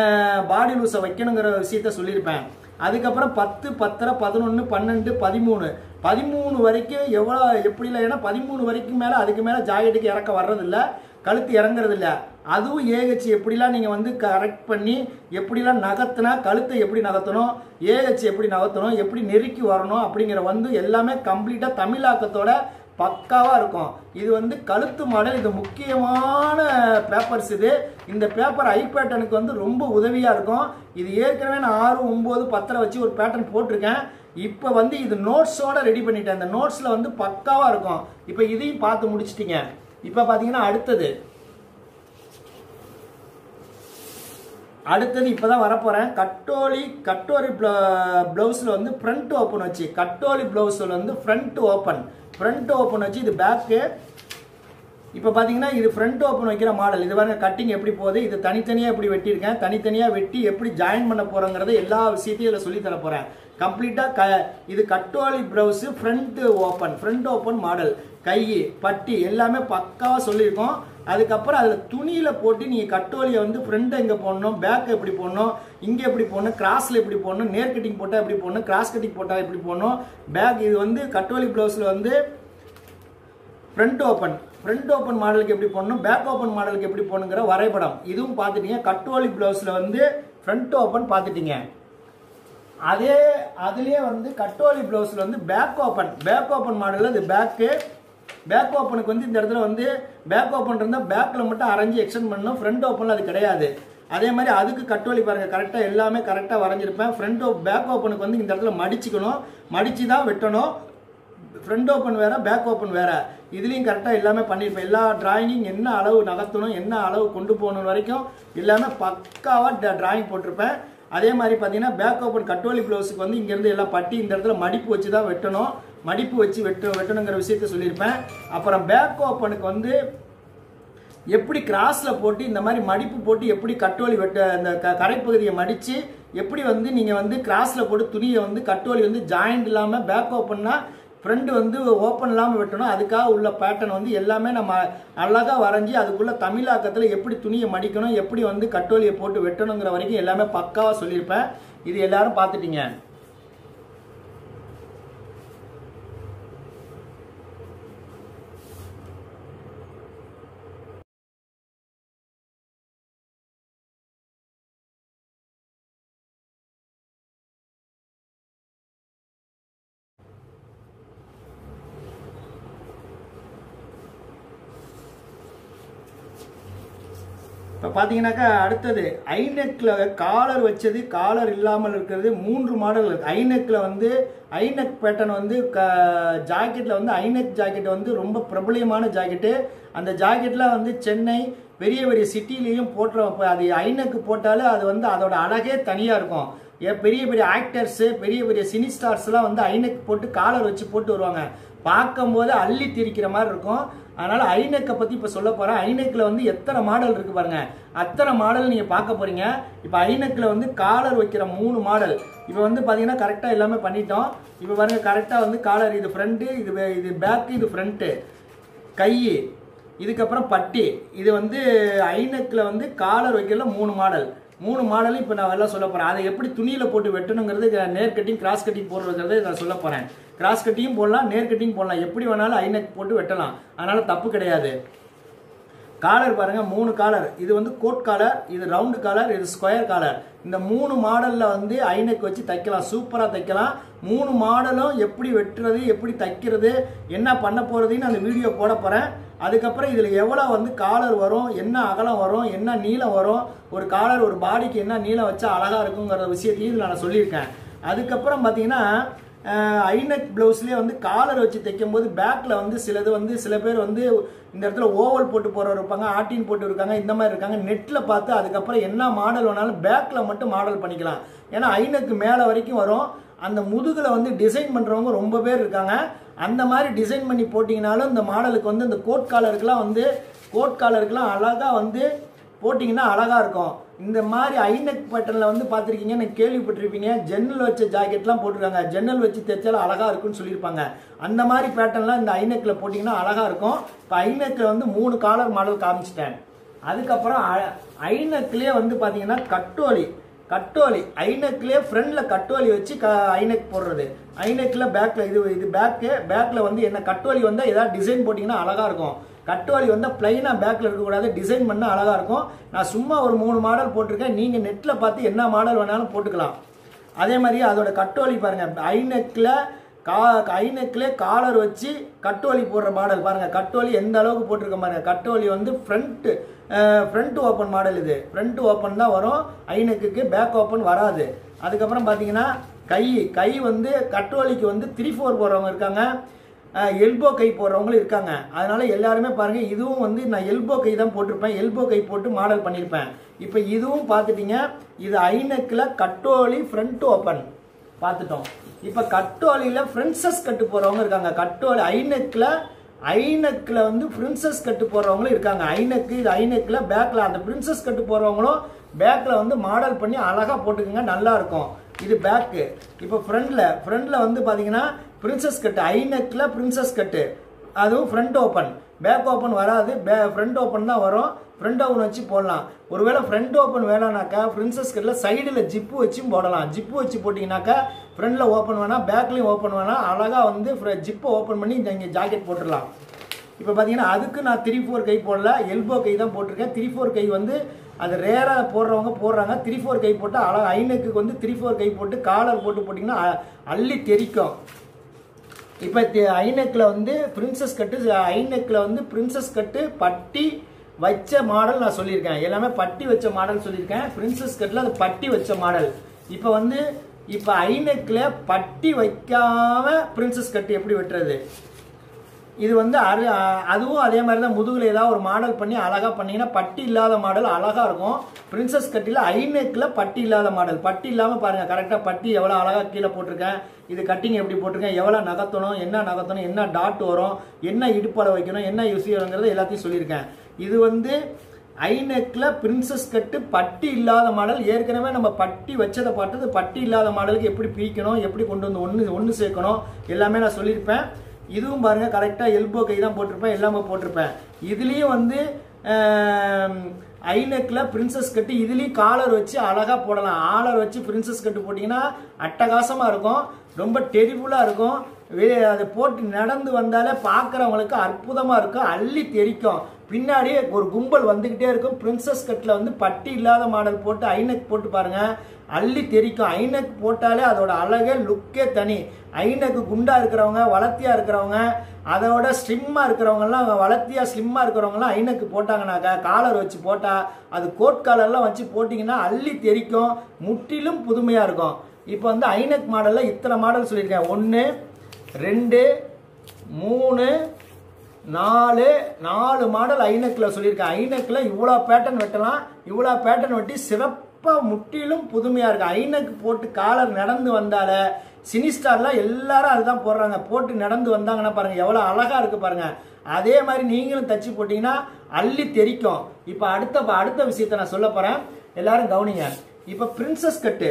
பாடி லூஸை வைக்கணுங்கிற விஷயத்த சொல்லியிருப்பேன் அதுக்கப்புறம் பத்து பத்தரை பதினொன்று பன்னெண்டு பதிமூணு பதிமூணு வரைக்கும் எவ்வளோ எப்படிலாம் ஏன்னா பதிமூணு வரைக்கும் மேலே அதுக்கு மேலே ஜாக்கெட்டுக்கு இறக்க வர்றதில்ல கழுத்து இறங்குறது இல்ல அதுவும் ஏகச்சு எப்படிலாம் நீங்கள் வந்து கரெக்ட் பண்ணி எப்படிலாம் நகர்த்தினா கழுத்தை எப்படி நகர்த்தணும் ஏகச்சு எப்படி நகர்த்தணும் எப்படி நெருக்கி வரணும் அப்படிங்கிற வந்து எல்லாமே கம்ப்ளீட்டாக தமிழாக்கத்தோட பக்காவாக இருக்கும் இது வந்து கழுத்து மாடல் இது முக்கியமான பேப்பர்ஸ் இது இந்த பேப்பர் ஐ பேட்டர்னுக்கு வந்து ரொம்ப உதவியாக இருக்கும் இது ஏற்கனவே நான் ஆறு ஒம்பது பத்தரை வச்சு ஒரு பேட்டர்ன் போட்டிருக்கேன் இப்போ வந்து இது நோட்ஸோட ரெடி பண்ணிட்டேன் இந்த நோட்ஸில் வந்து பக்காவாக இருக்கும் இப்போ இதையும் பார்த்து முடிச்சிட்டிங்க இப்போ பார்த்தீங்கன்னா அடுத்தது அடுத்தது இப்போதான் வரப்போறேன் கட்டோலி கட்டோரி ப்ளவுஸில் வந்து ஃப்ரண்ட் ஓப்பன் வச்சு கட்டோலி ப்ளவுஸில் வந்து ஃப்ரண்ட் ஓப்பன் ஃப்ரண்ட் ஓப்பன் வச்சு இது பேக்கு இப்போ பார்த்தீங்கன்னா இது ஃப்ரண்ட் ஓப்பன் வைக்கிற மாடல் இது பாருங்க கட்டிங் எப்படி போகுது இது தனித்தனியாக எப்படி வெட்டியிருக்கேன் தனித்தனியாக வெட்டி எப்படி ஜாயின் பண்ண போகிறோங்கிறத எல்லா விஷயத்தையும் இதில் சொல்லி தர போகிறேன் கம்ப்ளீட்டாக க இது katori blouse front open front open model கை பட்டி எல்லாமே பக்காவாக சொல்லியிருக்கோம் அதுக்கப்புறம் அதில் துணியில் போட்டு நீங்கள் கட்டோலியை வந்து ஃப்ரண்ட் எங்கே போடணும் பேக் எப்படி போடணும் இங்கே எப்படி போடணும் கிராஸில் எப்படி போடணும் நேர் கட்டிங் போட்டால் எப்படி போடணும் கிராஸ் கட்டிங் போட்டால் எப்படி போடணும் பேக் இது வந்து கட்டோலி ப்ளவுஸில் வந்து ஃப்ரண்ட் ஓப்பன் ஃப்ரண்ட் ஓப்பன் மாடலுக்கு எப்படி போடணும் பேக் ஓப்பன் மாடலுக்கு எப்படி போகணுங்கிற வரைபடம் இதுவும் பார்த்துட்டீங்க கட்டோலி ப்ளவுஸில் வந்து ஃப்ரண்ட் ஓப்பன் பார்த்துட்டீங்க அதே அதுலேயே வந்து கட்டோலி ப்ளவுஸில் வந்து பேக் ஓப்பன் பேக் ஓப்பன் மாடலில் இது பேக்கு பேக் ஓப்பனுக்கு வந்து இந்த இடத்துல வந்து பேக் ஓப்பன் இருந்தால் பேக்கில் மட்டும் அரைஞ்சி எக்ஸ்டெண்ட் பண்ணணும் ஃப்ரண்ட் ஓப்பனில் அது கிடையாது அதே மாதிரி அதுக்கு கட்டோலி பாருங்கள் கரெக்டாக எல்லாமே கரெக்டாக வரைஞ்சிருப்பேன் ஃப்ரண்ட் ஓ பேக் ஓப்பனுக்கு வந்து இந்த இடத்துல மடிச்சுக்கணும் மடிச்சு தான் வெட்டணும் ஃப்ரண்ட் ஓப்பன் வேற பேக் ஓப்பன் வேற இதுலேயும் கரெக்டாக எல்லாமே பண்ணியிருப்பேன் எல்லா டிராயிங்கும் என்ன அளவு நகர்த்தணும் என்ன அளவு கொண்டு போகணும் வரைக்கும் எல்லாமே பக்காவாக டிராயிங் போட்டிருப்பேன் அதே மாதிரி பார்த்தீங்கன்னா பேக் ஓப்பன் கட்டோலி ப்ளவுஸுக்கு வந்து இங்கேருந்து எல்லாம் பட்டி இந்த இடத்துல மடிப்பு வச்சு தான் வெட்டணும் மடிப்பு வச்சு வெட்டு வெட்டணுங்கிற விஷயத்த சொல்லியிருப்பேன் அப்புறம் பேக் ஓப்பனுக்கு வந்து எப்படி கிராஸ்ல போட்டு இந்த மாதிரி மடிப்பு போட்டு எப்படி கட்டோலி வெட்ட அந்த க கரைப்பகுதியை மடித்து எப்படி வந்து நீங்கள் வந்து கிராஸ்ல போட்டு துணியை வந்து கட்டோலி வந்து ஜாயிண்ட் இல்லாமல் பேக் ஓப்பன்னா ஃப்ரண்ட் வந்து ஓப்பன் இல்லாமல் வெட்டணும் அதுக்காக உள்ள பேட்டர்ன் வந்து எல்லாமே நம்ம அழகாக வரைஞ்சி அதுக்குள்ள தமிழாக்கத்தில் எப்படி துணியை மடிக்கணும் எப்படி வந்து கட்டோலியை போட்டு வெட்டணுங்கிற வரைக்கும் எல்லாமே பக்காவாக சொல்லியிருப்பேன் இது எல்லாரும் பார்த்துட்டீங்க இப்போ பார்த்தீங்கன்னாக்கா அடுத்தது ஐநெக்கில் காலர் வச்சது காலர் இல்லாமல் இருக்கிறது மூன்று மாடல் இருக்குது ஐநெக்கில் வந்து ஐநெக் பேட்டர்ன் வந்து க ஜாக்கெட்டில் வந்து ஐநெக் ஜாக்கெட் வந்து ரொம்ப பிரபலியமான ஜாக்கெட்டு அந்த ஜாக்கெட்டில் வந்து சென்னை பெரிய பெரிய சிட்டிலையும் போட்டுற அது ஐநெக்கு போட்டாலே அது வந்து அதோட அழகே தனியாக இருக்கும் ஏ- பெரிய பெரிய ஆக்டர்ஸு பெரிய பெரிய சினி ஸ்டார்ஸ்லாம் வந்து ஐநெக் போட்டு காலர் வச்சு போட்டு வருவாங்க பார்க்கும்போது அள்ளி திரிக்கிற மாதிரி இருக்கும் அதனால ஐநெக்கை பற்றி இப்போ சொல்ல போகிறேன் ஐநெக்கில் வந்து எத்தனை மாடல் இருக்கு பாருங்க அத்தனை மாடல் நீங்கள் பார்க்க போறீங்க இப்போ ஐநெக்கில் வந்து காலர் வைக்கிற மூணு மாடல் இப்போ வந்து பார்த்தீங்கன்னா கரெக்டாக எல்லாமே பண்ணிட்டோம் இப்போ பாருங்க கரெக்டாக வந்து காலர் இது ஃப்ரண்ட்டு இது வே- இது பேக்கு இது ஃப்ரண்ட்டு கை இதுக்கப்புறம் பட்டி இது வந்து ஐநெக்கில் வந்து காலர் வைக்கிறதுல மூணு மாடல் மூணு மாடலும் இப்போ நான் எல்லாம் சொல்ல போகிறேன் அதை எப்படி துணியில் போட்டு வெட்டணுங்கிறது இத நேர் கட்டிங் கிராஸ் கட்டிங் போடுறதுங்கிறத நான் சொல்ல போகிறேன் கிராஸ் கட்டியும் போடலாம் நேர் கட்டிங் போடலாம் எப்படி வேணாலும் ஐநெக் போட்டு வெட்டலாம் அதனால தப்பு கிடையாது காலர் பாருங்க மூணு காலர் இது வந்து கோட் காலர் இது ரவுண்டு காலர் இது ஸ்கொயர் காலர் இந்த மூணு மாடல்ல வந்து ஐநெக் வச்சு தைக்கலாம் சூப்பரா தைக்கலாம் மூணு மாடலும் எப்படி வெட்டுறது எப்படி தைக்கிறது என்ன பண்ண போறதுன்னு அந்த வீடியோ போட போறேன் அதுக்கப்புறம் இதுல எவ்வளவு வந்து காலர் வரும் என்ன அகலம் வரும் என்ன நீளம் வரும் ஒரு காலர் ஒரு பாடிக்கு என்ன நீளம் வச்சா அழகா இருக்குங்கிற விஷயத்தையும் இதுல நான் சொல்லியிருக்கேன் அதுக்கப்புறம் பாத்தீங்கன்னா ஐநெக் ப்ளவுஸ்லேயே வந்து காலர் வச்சு தைக்கும் போது பேக்கில் வந்து சிலது வந்து சில பேர் வந்து இந்த இடத்துல ஓவல் போட்டு போகிறவர் இருப்பாங்க ஆட்டின் போட்டு இருக்காங்க இந்த மாதிரி இருக்காங்க நெட்டில் பார்த்து அதுக்கப்புறம் என்ன மாடல் வேணாலும் பேக்கில் மட்டும் மாடல் பண்ணிக்கலாம் ஏன்னா ஐநெக்கு மேலே வரைக்கும் வரும் அந்த முதுகில் வந்து டிசைன் பண்ணுறவங்க ரொம்ப பேர் இருக்காங்க அந்த மாதிரி டிசைன் பண்ணி போட்டிங்கனாலும் இந்த மாடலுக்கு வந்து இந்த கோட் காலருக்குலாம் வந்து கோட் காலருக்குலாம் அழகாக வந்து போட்டிங்கன்னா அழகாக இருக்கும் இந்த மாதிரி ஐநெக் பேட்டர்னில் வந்து பார்த்துருக்கீங்க எனக்கு கேள்விப்பட்டிருப்பீங்க ஜன்னல் வச்ச ஜாக்கெட்லாம் போட்டிருக்காங்க ஜன்னல் வச்சு தைச்சாலும் அழகாக இருக்கும்னு சொல்லியிருப்பாங்க அந்த மாதிரி பேட்டர்ன்லாம் இந்த ஐநெக்கில் போட்டிங்கன்னா அழகாக இருக்கும் இப்போ ஐநெக்கில் வந்து மூணு காலர் மாடல் காமிச்சிட்டேன் அதுக்கப்புறம் ஐநெக்லேயே வந்து பார்த்தீங்கன்னா கட்டோலி கட்டோலி ஐநெக்லேயே ஃப்ரண்டில் கட்டோலி வச்சு க ஐநெக் போடுறது ஐநெக்கில் பேக்கில் இது இது பேக்கு பேக்கில் வந்து என்ன கட்டோலி வந்தால் ஏதாவது டிசைன் போட்டிங்கன்னா அழகாக இருக்கும் கட்டோலி வந்து பிளைனாக பேக்கில் இருக்கக்கூடாது டிசைன் பண்ணால் அழகாக இருக்கும் நான் சும்மா ஒரு மூணு மாடல் போட்டிருக்கேன் நீங்கள் நெட்டில் பார்த்து என்ன மாடல் வேணாலும் போட்டுக்கலாம் அதே மாதிரி அதோட கட்டோலி பாருங்க ஐநெக்கில் கா ஐநெக்கில் காலர் வச்சு கட்டோலி போடுற மாடல் பாருங்க கட்டோலி எந்த அளவுக்கு போட்டிருக்க பாருங்க கட்டோலி வந்து ஃப்ரண்ட் ஃப்ரண்ட் ஓப்பன் மாடல் இது ஃப்ரண்ட் ஓப்பன் தான் வரும் ஐநெக்குக்கு பேக் ஓப்பன் வராது அதுக்கப்புறம் பார்த்தீங்கன்னா கை கை வந்து கட்டோலிக்கு வந்து த்ரீ ஃபோர் போடுறவங்க இருக்காங்க எல்போ கை போடுறவங்களும் இருக்காங்க அதனால எல்லாருமே பாருங்க இதுவும் வந்து நான் எல்போ கை தான் போட்டிருப்பேன் எல்போ கை போட்டு மாடல் பண்ணியிருப்பேன் இப்போ இதுவும் பார்த்துட்டீங்க இது ஐநெக்கில் கட்டோலி ஃப்ரண்ட் ஓப்பன் பார்த்துட்டோம் இப்போ கட்டோலியில் பிரின்சஸ் கட்டு போகிறவங்க இருக்காங்க கட்டோலி ஐநெக்கில் ஐநெக்கில் வந்து பிரின்சஸ் கட்டு போடுறவங்களும் இருக்காங்க ஐநெக்கு இது ஐநெக்கில் பேக்கில் அந்த பிரின்சஸ் கட்டு போடுறவங்களும் பேக்கில் வந்து மாடல் பண்ணி அழகாக போட்டுக்கோங்க நல்லா இருக்கும் இது பேக்கு இப்போ ஃப்ரண்டில் ஃப்ரண்டில் வந்து பார்த்தீங்கன்னா பிரின்சஸ் கட்டு ஐநெக்கில் பிரின்சஸ் கட்டு அதுவும் ஃப்ரண்ட் ஓப்பன் பேக் ஓப்பன் வராது பே ஃப்ரண்ட் ஓப்பன் தான் வரும் ஃப்ரண்ட் ஓப்பன் வச்சு போடலாம் ஒருவேளை ஃப்ரண்ட் ஓப்பன் வேணாம்னாக்கா பிரின்சஸ் கட்டில் சைடில் ஜிப்பு வச்சும் போடலாம் ஜிப்பு வச்சு போட்டிங்கனாக்கா ஃப்ரண்டில் ஓப்பன் வேணாம் பேக்லேயும் ஓப்பன் வேணாம் அழகாக வந்து ஜிப்பை ஓப்பன் பண்ணி நீங்கள் ஜாக்கெட் போட்டுடலாம் இப்போ பார்த்தீங்கன்னா அதுக்கு நான் த்ரீ ஃபோர் கை போடல எல்போ கை தான் போட்டிருக்கேன் த்ரீ ஃபோர் கை வந்து அது ரேராக போடுறவங்க போடுறாங்க த்ரீ ஃபோர் கை போட்டால் அழகாக ஐநெக்கு வந்து த்ரீ ஃபோர் கை போட்டு காலர் போட்டு போட்டிங்கன்னா அ- அள்ளி தெரிக்கும் இப்போ ஐநெக்கில் வந்து பிரின்சஸ் கட்டு ஐநெக்கில் வந்து பிரின்சஸ் கட்டு பட்டி வச்ச மாடல் நான் சொல்லியிருக்கேன் எல்லாமே பட்டி வச்ச மாடல் சொல்லியிருக்கேன் பிரின்சஸ் கட்டில் அது பட்டி வச்ச மாடல் இப்போ வந்து இப்போ ஐநெக்கில் பட்டி வைக்காம பிரின்சஸ் கட்டு எப்படி வெட்டுறது இது வந்து அரு அ- அதுவும் அதே மாதிரி தான் முதுகில் ஏதாவது ஒரு மாடல் பண்ணி அழகாக பண்ணீங்கன்னா பட்டி இல்லாத மாடல் அழகாக இருக்கும் பிரின்சஸ் கட்டியில் ஐநெக்கில் பட்டி இல்லாத மாடல் பட்டி இல்லாமல் பாருங்கள் கரெக்டாக பட்டி எவ்வளோ அழகாக கீழே போட்டிருக்கேன் இது கட்டிங் எப்படி போட்டிருக்கேன் எவ்வளோ நகர்த்தணும் என்ன நகர்த்தணும் என்ன டாட் வரும் என்ன இடுப்பால வைக்கணும் என்ன யூஸ் செய்யணுங்கிறத எல்லாத்தையும் சொல்லியிருக்கேன் இது வந்து ஐநெக்கில் பிரின்சஸ் கட்டு பட்டி இல்லாத மாடல் ஏற்கனவே நம்ம பட்டி வச்சதை பார்த்தது பட்டி இல்லாத மாடலுக்கு எப்படி பிரிக்கணும் எப்படி கொண்டு வந்து ஒன்று ஒன்று சேர்க்கணும் எல்லாமே நான் சொல்லியிருப்பேன் இதுவும் பாருங்க கரெக்டாக எல்போ கை தான் போட்டிருப்பேன் எல்லாமே போட்டிருப்பேன் இதுலேயும் வந்து ஐநெக்கில் பிரின்சஸ் கட்டு இதுலேயும் காலர் வச்சு அழகாக போடலாம் ஆலர் வச்சு பிரின்சஸ் கட்டு போட்டிங்கன்னா அட்டகாசமாக இருக்கும் ரொம்ப டெரிபுளாக இருக்கும் வே- அதை போட்டு நடந்து வந்தாலே பார்க்குறவங்களுக்கு அற்புதமாக இருக்கும் அள்ளி தெரிக்கும் பின்னாடி ஒரு கும்பல் வந்துக்கிட்டே இருக்கும் பிரின்சஸ் கட்டில் வந்து பட்டி இல்லாத மாடல் போட்டு ஐநெக் போட்டு பாருங்க அள்ளி தெரிக்கும் ஐநெக் போட்டாலே அதோட அழகே லுக்கே தனி ஐநெக்கு குண்டா இருக்கிறவங்க வளர்த்தியா இருக்கிறவங்க அதோட ஸ்லிம்மா இருக்கிறவங்கலாம் வளர்த்தியா ஸ்லிம்மா இருக்கிறவங்கலாம் ஐநெக்கு போட்டாங்கனாக்கா காலர் வச்சு போட்டா அது கோட் காலர்லாம் வச்சு போட்டிங்கன்னா அள்ளி தெரிக்கும் முற்றிலும் புதுமையா இருக்கும் இப்போ வந்து ஐநெக் மாடல்ல இத்தனை மாடல் சொல்லியிருக்கேன் ஒன்று ரெண்டு மூணு நாலு நாலு மாடல் ஐநெக்கில் சொல்லியிருக்கேன் ஐநெக்கில் இவ்வளோ பேட்டர்ன் வெட்டலாம் இவ்வளோ பேட்டர்ன் வெட்டி சிறப்பாக முற்றிலும் புதுமையாக இருக்கு ஐநெக் போட்டு காலர் நடந்து வந்தால சினிஸ்டார்லாம் எல்லாரும் அதுதான் போடுறாங்க போட்டு நடந்து வந்தாங்கன்னா பாருங்க எவ்வளோ அழகாக இருக்கு பாருங்க அதே மாதிரி நீங்களும் தச்சு போட்டிங்கன்னா அள்ளி தெரிக்கும் இப்போ அடுத்த அடுத்த விஷயத்தை நான் சொல்ல போகிறேன் எல்லாரும் கவனிங்க இப்போ பிரின்சஸ் கட்டு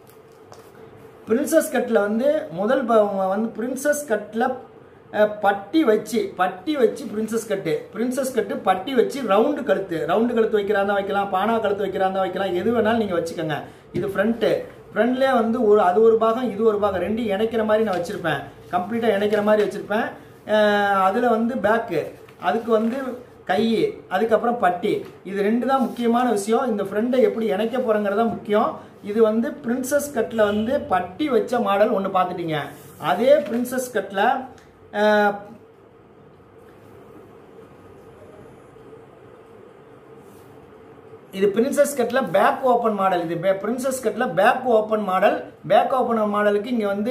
பிரின்சஸ் கட்டில் வந்து முதல் ப- வந்து பிரின்சஸ் கட்டில் பட்டி வச்சு பட்டி வச்சு பிரின்சஸ் கட்டு பிரின்சஸ் கட்டு பட்டி வச்சு ரவுண்டு கழுத்து ரவுண்டு கழுத்து வைக்கிறாந்தா வைக்கலாம் பானா கழுத்து வைக்கிறாந்தா வைக்கலாம் எது வேணாலும் நீங்கள் வச்சுக்கோங்க இது ஃப்ரண்ட்டு ஃப்ரண்ட்லேயே வந்து ஒரு அது ஒரு பாகம் இது ஒரு பாகம் ரெண்டும் இணைக்கிற மாதிரி நான் வச்சுருப்பேன் கம்ப்ளீட்டாக இணைக்கிற மாதிரி வச்சுருப்பேன் அதில் வந்து பேக்கு அதுக்கு வந்து கை அதுக்கப்புறம் பட்டி இது ரெண்டு தான் முக்கியமான விஷயம் இந்த ஃப்ரெண்டை எப்படி இணைக்க போகிறோங்கிறது தான் முக்கியம் இது வந்து பிரின்சஸ் கட்டில் வந்து பட்டி வச்ச மாடல் ஒன்று பார்த்துட்டீங்க அதே பிரின்சஸ் கட்டில் இது பிரின்சஸ் கட்டில் பேக் ஓப்பன் மாடல் இது பிரின்சஸ் கட்டில் back open model back open மாடலுக்கு இங்கே வந்து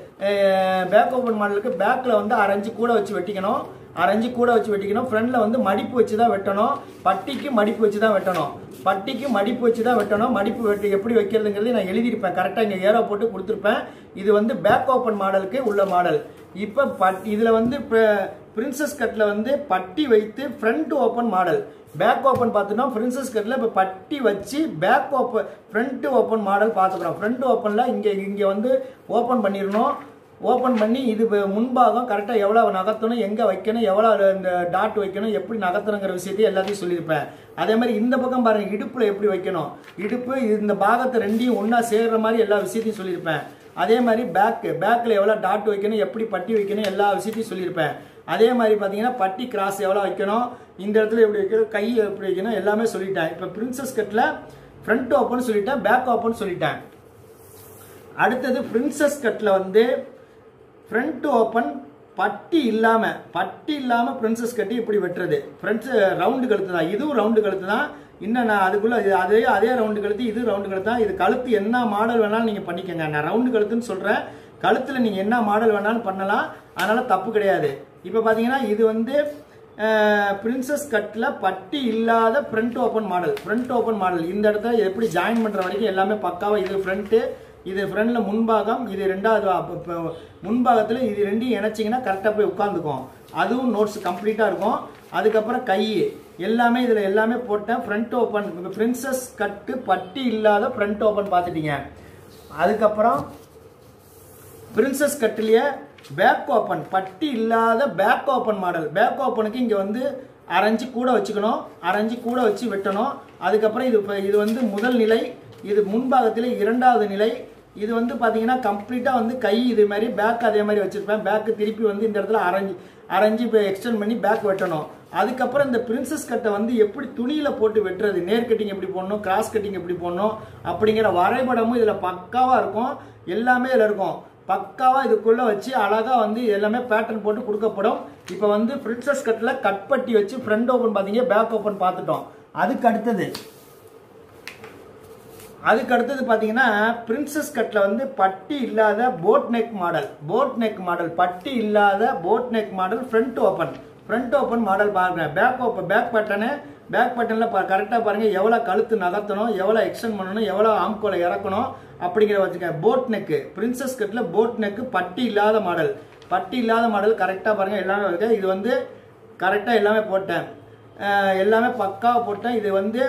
பேக் ஓப்பன் மாடலுக்கு பேக்கில் வந்து அரைஞ்சு கூட வச்சு வெட்டிக்கணும் அரைஞ்சு கூட வச்சு வெட்டிக்கணும் ஃப்ரண்டில் வந்து மடிப்பு வச்சு தான் வெட்டணும் பட்டிக்கு மடிப்பு வச்சு தான் வெட்டணும் பட்டிக்கு மடிப்பு வச்சு தான் வெட்டணும் மடிப்பு வெட்டி எப்படி வைக்கிறதுங்கிறது நான் எழுதியிருப்பேன் கரெக்டாக இங்கே ஏரோ போட்டு கொடுத்துருப்பேன் இது வந்து பேக் ஓப்பன் மாடலுக்கு உள்ள மாடல் இப்போ பட் இதில் வந்து பிரின்சஸ் கட்டில் வந்து பட்டி வைத்து front open model back open பார்த்தோம்னா பிரின்சஸ் கட்டில் இப்போ பட்டி வச்சு back open front open model பார்த்துக்கிறோம் ஃப்ரண்ட் ஓப்பனில் இங்கே இங்கே வந்து ஓப்பன் பண்ணிடணும் ஓப்பன் பண்ணி இது வ- முன்பாகம் கரெக்டாக எவ்வளோ நகர்த்தணும் எங்கே வைக்கணும் எவ்வளோ இந்த டாட் வைக்கணும் எப்படி நகர்த்தணுங்கிற விஷயத்தையும் எல்லாத்தையும் சொல்லியிருப்பேன் அதே மாதிரி இந்த பக்கம் பாருங்கள் இடுப்பில் எப்படி வைக்கணும் இடுப்பு இந்த பாகத்தை ரெண்டையும் ஒன்றா சேர்கிற மாதிரி எல்லா விஷயத்தையும் சொல்லியிருப்பேன் அதே மாதிரி பேக்கு பேக்கில் எவ்வளோ டாட் வைக்கணும் எப்படி பட்டி வைக்கணும் எல்லா விஷயத்தையும் சொல்லியிருப்பேன் அதே மாதிரி பார்த்தீங்கன்னா பட்டி கிராஸ் எவ்வளோ வைக்கணும் இந்த இடத்துல எப்படி வைக்கணும் கை எப்படி வைக்கணும் எல்லாமே சொல்லிட்டேன் இப்போ பிரின்சஸ் கட்டில் ஃப்ரண்ட் ஓப்பன் சொல்லிட்டேன் பேக் ஓப்பன் சொல்லிட்டேன் அடுத்தது பிரின்சஸ் கட்டில் வந்து ஃப்ரண்ட் ஓப்பன் பட்டி இல்லாம பட்டி இல்லாம பிரின்சஸ் கட்டி இப்படி வெட்டுறது ஃப்ரண்ட்ஸ் ரவுண்டு கழுத்து தான் இதுவும் ரவுண்டு கழுத்து தான் இன்னும் நான் அதுக்குள்ள இது அதே அதே ரவுண்டு கழுத்து இது ரவுண்டு கழுத்து தான் இது கழுத்து என்ன மாடல் வேணாலும் நீங்க பண்ணிக்கோங்க நான் ரவுண்டு கழுத்துன்னு சொல்றேன் கழுத்துல நீங்க என்ன மாடல் வேணாலும் பண்ணலாம் அதனால தப்பு கிடையாது இப்போ பாத்தீங்கன்னா இது வந்து பிரின்சஸ் கட்டில் பட்டி இல்லாத front open model front open model இந்த இடத்துல எப்படி ஜாயின் பண்ற வரைக்கும் எல்லாமே பக்காவா இது ஃப்ரண்ட்டு இது ஃப்ரண்ட்ல முன்பாகம் இது ரெண்டாவது அப்ப- இப்ப முன்பாகத்தில் இது ரெண்டையும் இணைச்சிங்கன்னா கரெக்டாக போய் உட்காந்துக்கும் அதுவும் நோட்ஸ் கம்ப்ளீட்டாக இருக்கும் அதுக்கப்புறம் கை எல்லாமே இதில் எல்லாமே போட்டேன் ஃப்ரண்ட் ஓப்பன் இப்போ பிரின்சஸ் கட்டு பட்டி இல்லாத ஃப்ரண்ட் ஓப்பன் பார்த்துட்டீங்க அதுக்கப்புறம் பிரின்சஸ் கட்டிலேயே பேக் ஓப்பன் பட்டி இல்லாத பேக் ஓப்பன் மாடல் பேக் ஓப்பனுக்கு இங்கே வந்து அரைஞ்சு கூட வச்சுக்கணும் அரைஞ்சு கூட வச்சு வெட்டணும் அதுக்கப்புறம் இது இப்ப- இது வந்து முதல் நிலை இது முன்பாகத்தில் இரண்டாவது நிலை இது வந்து பார்த்தீங்கன்னா கம்ப்ளீட்டாக வந்து கை இது மாதிரி பேக் அதே மாதிரி வச்சுருப்பேன் பேக்கு திருப்பி வந்து இந்த இடத்துல அரைஞ்சு அரைஞ்சு இப்போ எக்ஸ்டெண்ட் பண்ணி பேக் வெட்டணும் அதுக்கப்புறம் இந்த பிரின்சஸ் கட்டை வந்து எப்படி துணியில் போட்டு வெட்டுறது நேர் கட்டிங் எப்படி போடணும் கிராஸ் கட்டிங் எப்படி போடணும் அப்படிங்கிற வரைபடமும் இதில் பக்காவாக இருக்கும் எல்லாமே இதில் இருக்கும் பக்காவா இதுக்குள்ள வச்சு அழகா வந்து எல்லாமே பேட்டர்ன் போட்டு கொடுக்கப்படும் இப்போ வந்து பிரின்சஸ் கட்ல கட் பட்டி வச்சு ஃப்ரண்ட் ஓப்பன் பாத்தீங்க பேக் ஓப்பன் பார்த்துட்டோம் அதுக்கு அடுத்தது அதுக்கு அடுத்தது பார்த்தீங்கன்னா பிரின்சஸ் கட்டில் வந்து பட்டி இல்லாத boat neck model boat neck model பட்டி இல்லாத boat neck model front open front open model பாருங்க back open back button back பட்டனில் கரெக்டாக பாருங்கள் எவ்வளோ கழுத்து நகர்த்தணும் எவ்வளோ எக்ஸ்டெண்ட் பண்ணணும் எவ்வளோ ஆம்கோலை இறக்கணும் அப்படிங்கிற வச்சுக்க போட் நெக்கு பிரின்சஸ் கட்டில் போட் நெக்கு பட்டி இல்லாத மாடல் பட்டி இல்லாத மாடல் கரெக்டாக பாருங்கள் எல்லாமே இருக்கு இது வந்து கரெக்டாக எல்லாமே போட்டேன் அஹ் எல்லாமே பக்காவாக போட்டேன் இது வந்து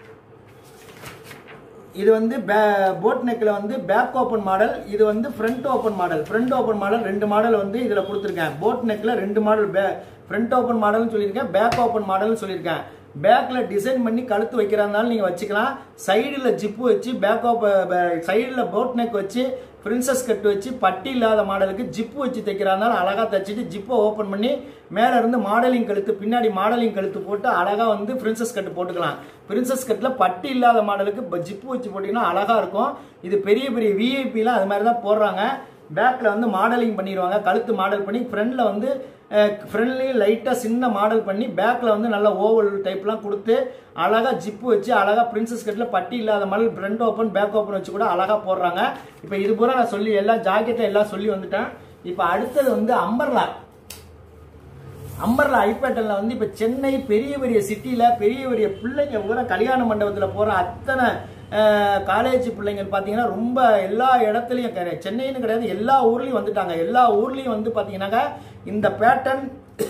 இது வந்து போட் நெக்கில் வந்து பேக் ஓப்பன் மாடல் இது வந்து front open model front open model ரெண்டு மாடல் வந்து இதில் கொடுத்துருக்கேன் போட் நெக்கில் ரெண்டு மாடல் பே ஃப்ரண்ட் ஓப்பன் மாடல்னு சொல்லியிருக்கேன் பேக் ஓப்பன் மாடல்னு சொல்லியிருக்கேன் பேக்கில் டிசைன் பண்ணி கழுத்து வைக்கிறதுனால நீங்கள் வச்சுக்கலாம் சைடில் ஜிப்பு வச்சு பேக் ஓப்ப சைடில் போட் நெக் வச்சு பிரின்சஸ் கட் வச்சு பட்டி இல்லாத மாடலுக்கு ஜிப்பு வச்சு தைக்கிறதுனால அழகாக தைச்சிட்டு ஜிப்பை ஓப்பன் பண்ணி மேலே இருந்து மாடலிங் கழுத்து பின்னாடி மாடலிங் கழுத்து போட்டு அழகாக வந்து பிரின்சஸ் கட் போட்டுக்கலாம் பிரின்சஸ் கட்டில் பட்டி இல்லாத மாடலுக்கு ஜிப்பு வச்சு போட்டிங்கன்னா அழகாக இருக்கும் இது பெரிய பெரிய விஐபிலாம் அது மாதிரி தான் போடுறாங்க பேக்கில் வந்து மாடலிங் பண்ணிடுவாங்க கழுத்து மாடல் பண்ணி ஃப்ரண்டில் வந்து ஃப்ரண்ட்லேயும் லைட்டாக சின்ன மாடல் பண்ணி பேக்கில் வந்து நல்ல ஓவல் டைப்லாம் கொடுத்து அழகாக ஜிப்பு வச்சு அழகாக பிரின்சஸ் கட்டில் பட்டி இல்லாத மாதிரி ஃப்ரண்ட் ஓப்பன் பேக் ஓப்பன் வச்சு கூட அழகாக போடுறாங்க இப்போ இது பூரா நான் சொல்லி எல்லாம் ஜாக்கெட்டில் எல்லாம் சொல்லி வந்துட்டேன் இப்போ அடுத்தது வந்து அம்பர்லா அம்பர்லா ஐபேட்டனில் வந்து இப்போ சென்னை பெரிய பெரிய சிட்டியில் பெரிய பெரிய பிள்ளைங்க பூரா கல்யாண மண்டபத்தில் போகிற அத்தனை காலேஜ் பிள்ளைங்க பார்த்தீங்கன்னா ரொம்ப எல்லா இடத்துலையும் கிடையாது சென்னைன்னு கிடையாது எல்லா ஊர்லேயும் வந்துட்டாங்க எல்லா ஊர்லேயும் வந்து பார்த்தீங்கன்னாக்கா இந்த பேட்டர்ன்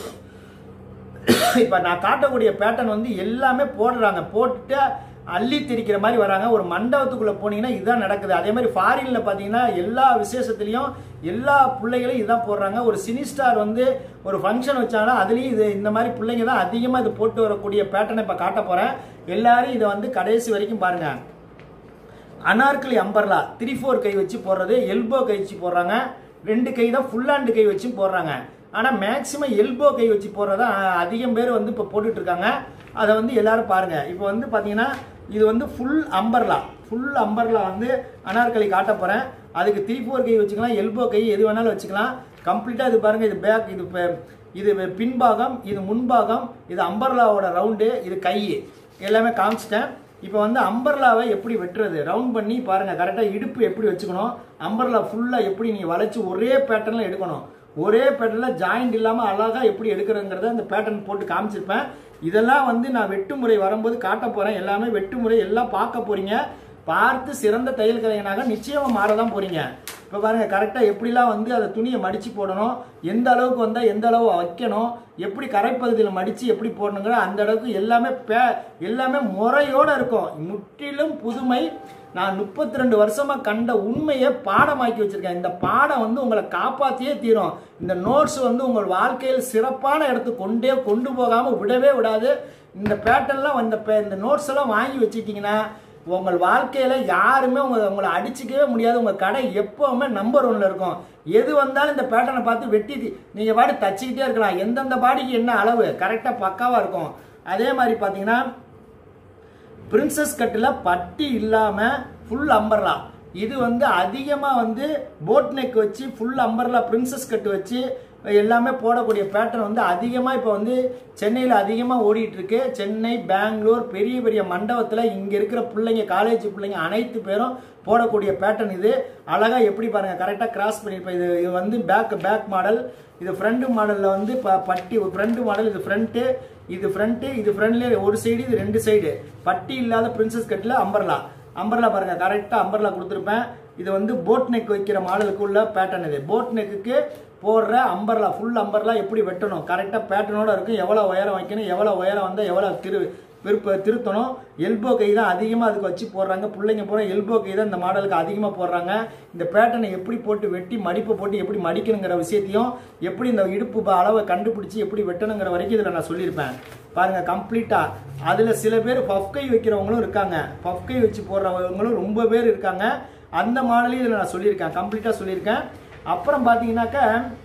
இப்போ நான் காட்டக்கூடிய பேட்டர்ன் வந்து எல்லாமே போடுறாங்க போட்டுட்டு அள்ளி திரிக்கிற மாதிரி வராங்க ஒரு மண்டபத்துக்குள்ளே போனீங்கன்னா இதுதான் நடக்குது அதே மாதிரி ஃபாரினில் பார்த்தீங்கன்னா எல்லா விசேஷத்துலையும் எல்லா பிள்ளைகளும் இதான் போடுறாங்க ஒரு சினி ஸ்டார் வந்து ஒரு ஃபங்க்ஷன் வச்சாங்கன்னா அதுலேயும் இது இந்த மாதிரி பிள்ளைங்க தான் அதிகமாக இது போட்டு வரக்கூடிய பேட்டர்னை இப்போ காட்ட போகிறேன் எல்லாரும் இதை வந்து கடைசி வரைக்கும் பாருங்கள் அனார்கலி அம்பர்லா த்ரீ ஃபோர் கை வச்சு போடுறது எல்போ கை வச்சு போடுறாங்க ரெண்டு கை தான் ஃபுல் ஹேண்டு கை வச்சு போடுறாங்க ஆனால் மேக்சிமம் எல்போ கை வச்சு போடுறத அதிகம் பேர் வந்து இப்போ போட்டுட்டு இருக்காங்க அதை வந்து எல்லாரும் பாருங்க இப்போ வந்து பார்த்தீங்கன்னா இது வந்து ஃபுல் அம்பர்லா ஃபுல் அம்பர்லா வந்து அனார்கலி காட்ட போகிறேன் அதுக்கு த்ரீ ஃபோர் கை வச்சுக்கலாம் எல்போ கை எது வேணாலும் வச்சுக்கலாம் கம்ப்ளீட்டாக இது பாருங்க இது பேக் இது பே- இது பின்பாகம் இது முன்பாகம் இது அம்பர்லாவோட ரவுண்டு இது கை எல்லாமே காமிச்சிட்டேன் இப்போ வந்து அம்பர்லாவை எப்படி வெட்டுறது ரவுண்ட் பண்ணி பாருங்க கரெக்டாக இடுப்பு எப்படி வச்சுக்கணும் அம்பர்லா ஃபுல்லாக எப்படி நீ வளைச்சு ஒரே பேட்டர்னில் எடுக்கணும் ஒரே பேட்டர்னில் ஜாயிண்ட் இல்லாமல் அழகாக எப்படி எடுக்கிறதுங்கிறத அந்த பேட்டர்ன் போட்டு காமிச்சிருப்பேன் இதெல்லாம் வந்து நான் வெட்டு முறை வரும்போது காட்ட போகிறேன் எல்லாமே வெட்டு முறை எல்லாம் பார்க்க போறீங்க பார்த்து சிறந்த தையல் கலைஞனாக நிச்சயமாக மாற தான் போறீங்க இப்போ பாருங்க கரெக்டாக எப்படிலாம் வந்து அதை துணியை மடித்து போடணும் எந்த அளவுக்கு வந்தால் எந்த அளவு வைக்கணும் எப்படி கரைப்பகுதியில் மடித்து எப்படி போடணுங்கிற அந்த அளவுக்கு எல்லாமே பே எல்லாமே முறையோடு இருக்கும் முற்றிலும் புதுமை நான் முப்பத்தி ரெண்டு வருஷமாக கண்ட உண்மையை பாடமாக்கி வச்சிருக்கேன் இந்த பாடம் வந்து உங்களை காப்பாற்றியே தீரும் இந்த நோட்ஸ் வந்து உங்கள் வாழ்க்கையில் சிறப்பான இடத்துக்கு கொண்டே கொண்டு போகாமல் விடவே விடாது இந்த பேட்டர்ன்லாம் இந்த பே- இந்த நோட்ஸ் எல்லாம் வாங்கி வச்சுக்கிட்டிங்கன்னா உங்கள் வாழ்க்கையில யாருமே உங்க உங்களை அடிச்சுக்கவே முடியாது உங்க கடை எப்பவுமே நம்பர் ஒன்ல இருக்கும் எது வந்தாலும் இந்த பேட்டர்னை பார்த்து வெட்டி தி- நீங்க பாடி தச்சுக்கிட்டே இருக்கலாம் எந்தெந்த பாடிக்கு என்ன அளவு கரெக்டா பக்காவா இருக்கும் அதே மாதிரி பாத்தீங்கன்னா பிரின்சஸ் கட்டில் பட்டி இல்லாமல் ஃபுல் அம்பர்லா இது வந்து அதிகமாக வந்து போட் நெக் வச்சு ஃபுல் அம்பர்லா பிரின்சஸ் கட்டு வச்சு எல்லாமே போடக்கூடிய பேட்டர்ன் வந்து அதிகமாக இப்போ வந்து சென்னையில் அதிகமாக ஓடிட்டு இருக்கு சென்னை பெங்களூர் பெரிய பெரிய மண்டபத்தில் இங்கே இருக்கிற பிள்ளைங்க காலேஜ் பிள்ளைங்க அனைத்து பேரும் போடக்கூடிய பேட்டர்ன் இது அழகாக எப்படி பாருங்கள் கரெக்டாக கிராஸ் பண்ணியிருப்பேன் இது இது வந்து பேக் பேக் மாடல் இது ஃப்ரண்ட் மாடலில் வந்து ப பட்டி ஃப்ரண்ட் மாடல் இது ஃப்ரண்ட்டு இது ஃப்ரண்ட்டு இது ஃப்ரண்ட்லேயே ஒரு சைடு இது ரெண்டு சைடு பட்டி இல்லாத பிரின்சஸ் கட்டில் அம்பர்லா அம்பர்லா பாருங்க கரெக்டாக அம்பர்லா கொடுத்துருப்பேன் இது வந்து போட் நெக் வைக்கிற மாடலுக்கு உள்ள பேட்டர்ன் இது போட் நெக்குக்கு போடுற அம்பர்லா ஃபுல் அம்பர்லா எப்படி வெட்டணும் கரெக்டாக பேட்டர்னோட இருக்கும் எவ்வளோ உயரம் வைக்கணும் எவ்வளோ உயரம் வந்தால் எவ்வளோ திரு விருப்ப திருத்தணும் எல்போ கை தான் அதிகமாக அதுக்கு வச்சு போடுறாங்க பிள்ளைங்க பூரா எல்போ கை தான் இந்த மாடலுக்கு அதிகமாக போடுறாங்க இந்த பேட்டர்னை எப்படி போட்டு வெட்டி மடிப்பை போட்டு எப்படி மடிக்கணுங்கிற விஷயத்தையும் எப்படி இந்த இடுப்பு ப- அளவை கண்டுபிடிச்சி எப்படி வெட்டணுங்கிற வரைக்கும் இதில் நான் சொல்லியிருப்பேன் பாருங்க கம்ப்ளீட்டா அதுல சில பேர் பஃப் கை வைக்கிறவங்களும் இருக்காங்க பஃப் கை வச்சு போடுறவங்களும் ரொம்ப பேர் இருக்காங்க அந்த மாடலையும் இதில் நான் சொல்லியிருக்கேன் கம்ப்ளீட்டா சொல்லியிருக்கேன் அப்புறம் பார்த்தீங்கன்னாக்கா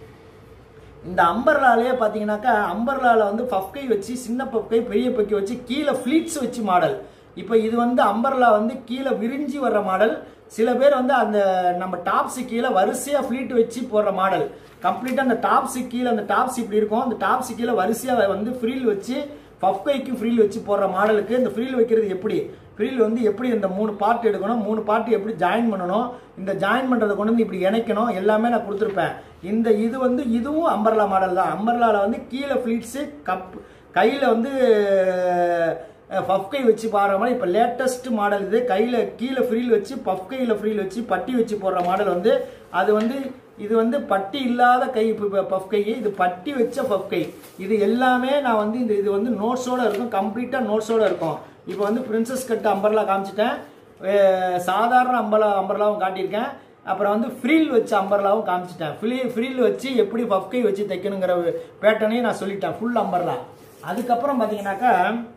இந்த அம்பர்லாலே பார்த்தீங்கன்னாக்கா அம்பர்லால வந்து பஃப் கை வச்சு சின்ன பஃப் கை பெரிய பக்கை வச்சு கீழே ஃப்ளீட்ஸ் வச்சு மாடல் இப்போ இது வந்து அம்பர்லா வந்து கீழே விரிஞ்சி வர்ற மாடல் சில பேர் வந்து அந்த நம்ம டாப்ஸு கீழே வரிசையாக ஃப்ளீட் வச்சு போடுற மாடல் கம்ப்ளீட்டாக அந்த டாப்ஸு கீழே அந்த டாப்ஸ் இப்படி இருக்கும் அந்த டாப்ஸு கீழே வரிசையாக வந்து ஃப்ரீல் வச்சு பஃப் கைக்கு ஃப்ரீல் வச்சு போடுற மாடலுக்கு இந்த ஃப்ரீல் வைக்கிறது எப்படி ஃப்ரீல் வந்து எப்படி இந்த மூணு பார்ட் எடுக்கணும் மூணு பார்ட் எப்படி ஜாயின் பண்ணணும் இந்த ஜாயின் பண்ணுறதை கொண்டு வந்து இப்படி இணைக்கணும் எல்லாமே நான் கொடுத்துருப்பேன் இந்த இது வந்து இதுவும் அம்பர்லா மாடல் தான் அம்பர்லாவில் வந்து கீழே ஃப்ளீட்ஸு கப் கையில் வந்து பஃப் கை வச்சு பாடுற மாதிரி இப்போ லேட்டஸ்ட் மாடல் இது கையில் கீழே ஃப்ரீல் வச்சு பஃப் கையில் ஃப்ரீல் வச்சு பட்டி வச்சு போடுற மாடல் வந்து அது வந்து இது வந்து பட்டி இல்லாத கை பஃப் கை இது பட்டி வச்ச பஃப் கை இது எல்லாமே நான் வந்து இந்த இது வந்து நோட்ஸோட இருக்கும் கம்ப்ளீட்டாக நோட்ஸோட இருக்கும் இப்போ வந்து பிரின்சஸ் கட் அம்பர்லா காமிச்சிட்டேன் அஹ் சாதாரண அம்பர்லா அம்பர்லாவும் காட்டியிருக்கேன் அப்புறம் வந்து ஃப்ரீல் வச்ச அம்பர்லாவும் காமிச்சிட்டேன் ஃப்ரீ ஃப்ரீல் வச்சு எப்படி பஃப் கை வச்சு தைக்கணுங்கிற பேட்டர்னையும் நான் சொல்லிட்டேன் ஃபுல் அம்பர்லா அதுக்கப்புறம் பார்த்தீங்கன்னாக்கா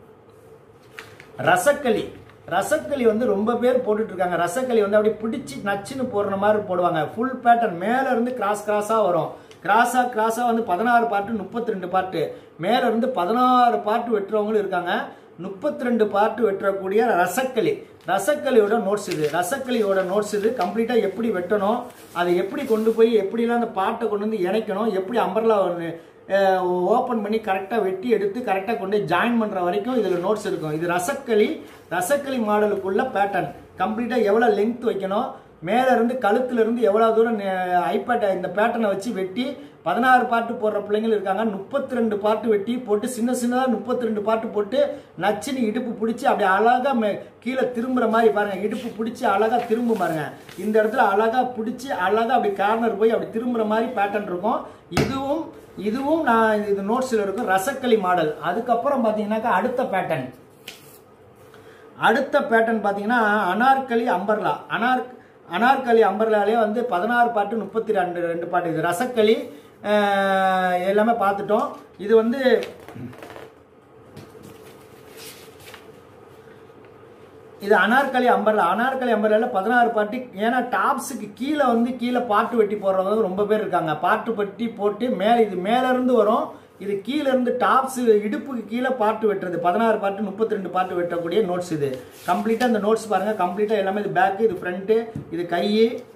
ரசக்களி ரசக்களி வந்து ரொம்ப பேர் போட்டுட்டு இருக்காங்க ரசக்களி வந்து அப்படியே பிடிச்சி நச்சுன்னு போடுற மாதிரி போடுவாங்க ஃபுல் பேட்டர்ன் மேல இருந்து கிராஸ் கிராஸா வரும் கிராஸா கிராஸா வந்து பதினாறு பாட்டு முப்பத்தி ரெண்டு பாட்டு மேல இருந்து பதினாறு பாட்டு வெட்டுறவங்களும் இருக்காங்க முப்பத்தி ரெண்டு பாட்டு வெட்டக்கூடிய ரசக்களி ரசக்களியோட நோட்ஸ் இது ரசக்களியோட நோட்ஸ் இது கம்ப்ளீட்டா எப்படி வெட்டணும் அதை எப்படி கொண்டு போய் எப்படிலாம் அந்த பாட்டை கொண்டு வந்து இணைக்கணும் எப்படி அம்பர்லா ஓப்பன் பண்ணி கரெக்டாக வெட்டி எடுத்து கரெக்டாக கொண்டு ஜாயின் பண்ணுற வரைக்கும் இதில் நோட்ஸ் இருக்கும் இது ரசக்களி ரசக்களி மாடலுக்குள்ள பேட்டர்ன் கம்ப்ளீட்டாக எவ்வளோ லென்த் வைக்கணும் மேலே இருந்து கழுத்துல இருந்து எவ்வளோ தூரம் ஐபேட்டை இந்த பேட்டர்னை வச்சு வெட்டி பதினாறு பாட்டு போடுற பிள்ளைங்கள் இருக்காங்க முப்பத்தி ரெண்டு பாட்டு வெட்டி போட்டு சின்ன சின்னதாக முப்பத்தி ரெண்டு பாட்டு போட்டு நச்சுன்னு இடுப்பு பிடிச்சி அப்படி அழகா மே- கீழே திரும்புற மாதிரி பாருங்க இடுப்பு பிடிச்சி அழகா திரும்ப பாருங்க இந்த இடத்துல அழகா பிடிச்சி அழகா அப்படி கார்னர் போய் அப்படி திரும்புற மாதிரி பேட்டர்ன் இருக்கும் இதுவும் இதுவும் நான் இது நோட்ஸில் இருக்கும் ரசக்களி மாடல் அதுக்கப்புறம் பார்த்தீங்கன்னாக்கா அடுத்த பேட்டர்ன் அடுத்த பேட்டர்ன் பார்த்தீங்கன்னா அனார்கலி அம்பர்லா அனார் அனார்கலி அம்பர்லாலே வந்து பதினாறு பாட்டு முப்பத்தி ரெண்டு ரெண்டு பாட்டு இது ரசக்களி அஹ், எல்லாமே பார்த்துட்டோம் இது வந்து இது அனார்கலி அம்பர்லா அனார்கலி அம்பர்லால பதினாறு பாட்டு ஏன்னா டாப்ஸுக்கு கீழே வந்து கீழே பாட்டு வெட்டி போடுறவங்க ரொம்ப பேர் இருக்காங்க பாட்டு வெட்டி போட்டு மேலே இது மேல இருந்து வரும் இது கீழே இருந்து டாப்ஸ் இடுப்புக்கு கீழே பாட்டு வெட்டுறது பதினாறு பாட்டு முப்பத்தி ரெண்டு பாட்டு வெட்டக்கூடிய நோட்ஸ் இது கம்ப்ளீட்டாக இந்த நோட்ஸ் பாருங்க கம்ப்ளீட்டாக எல்லாமே இது பேக்கு இது ஃப்ரண்ட்டு இது கை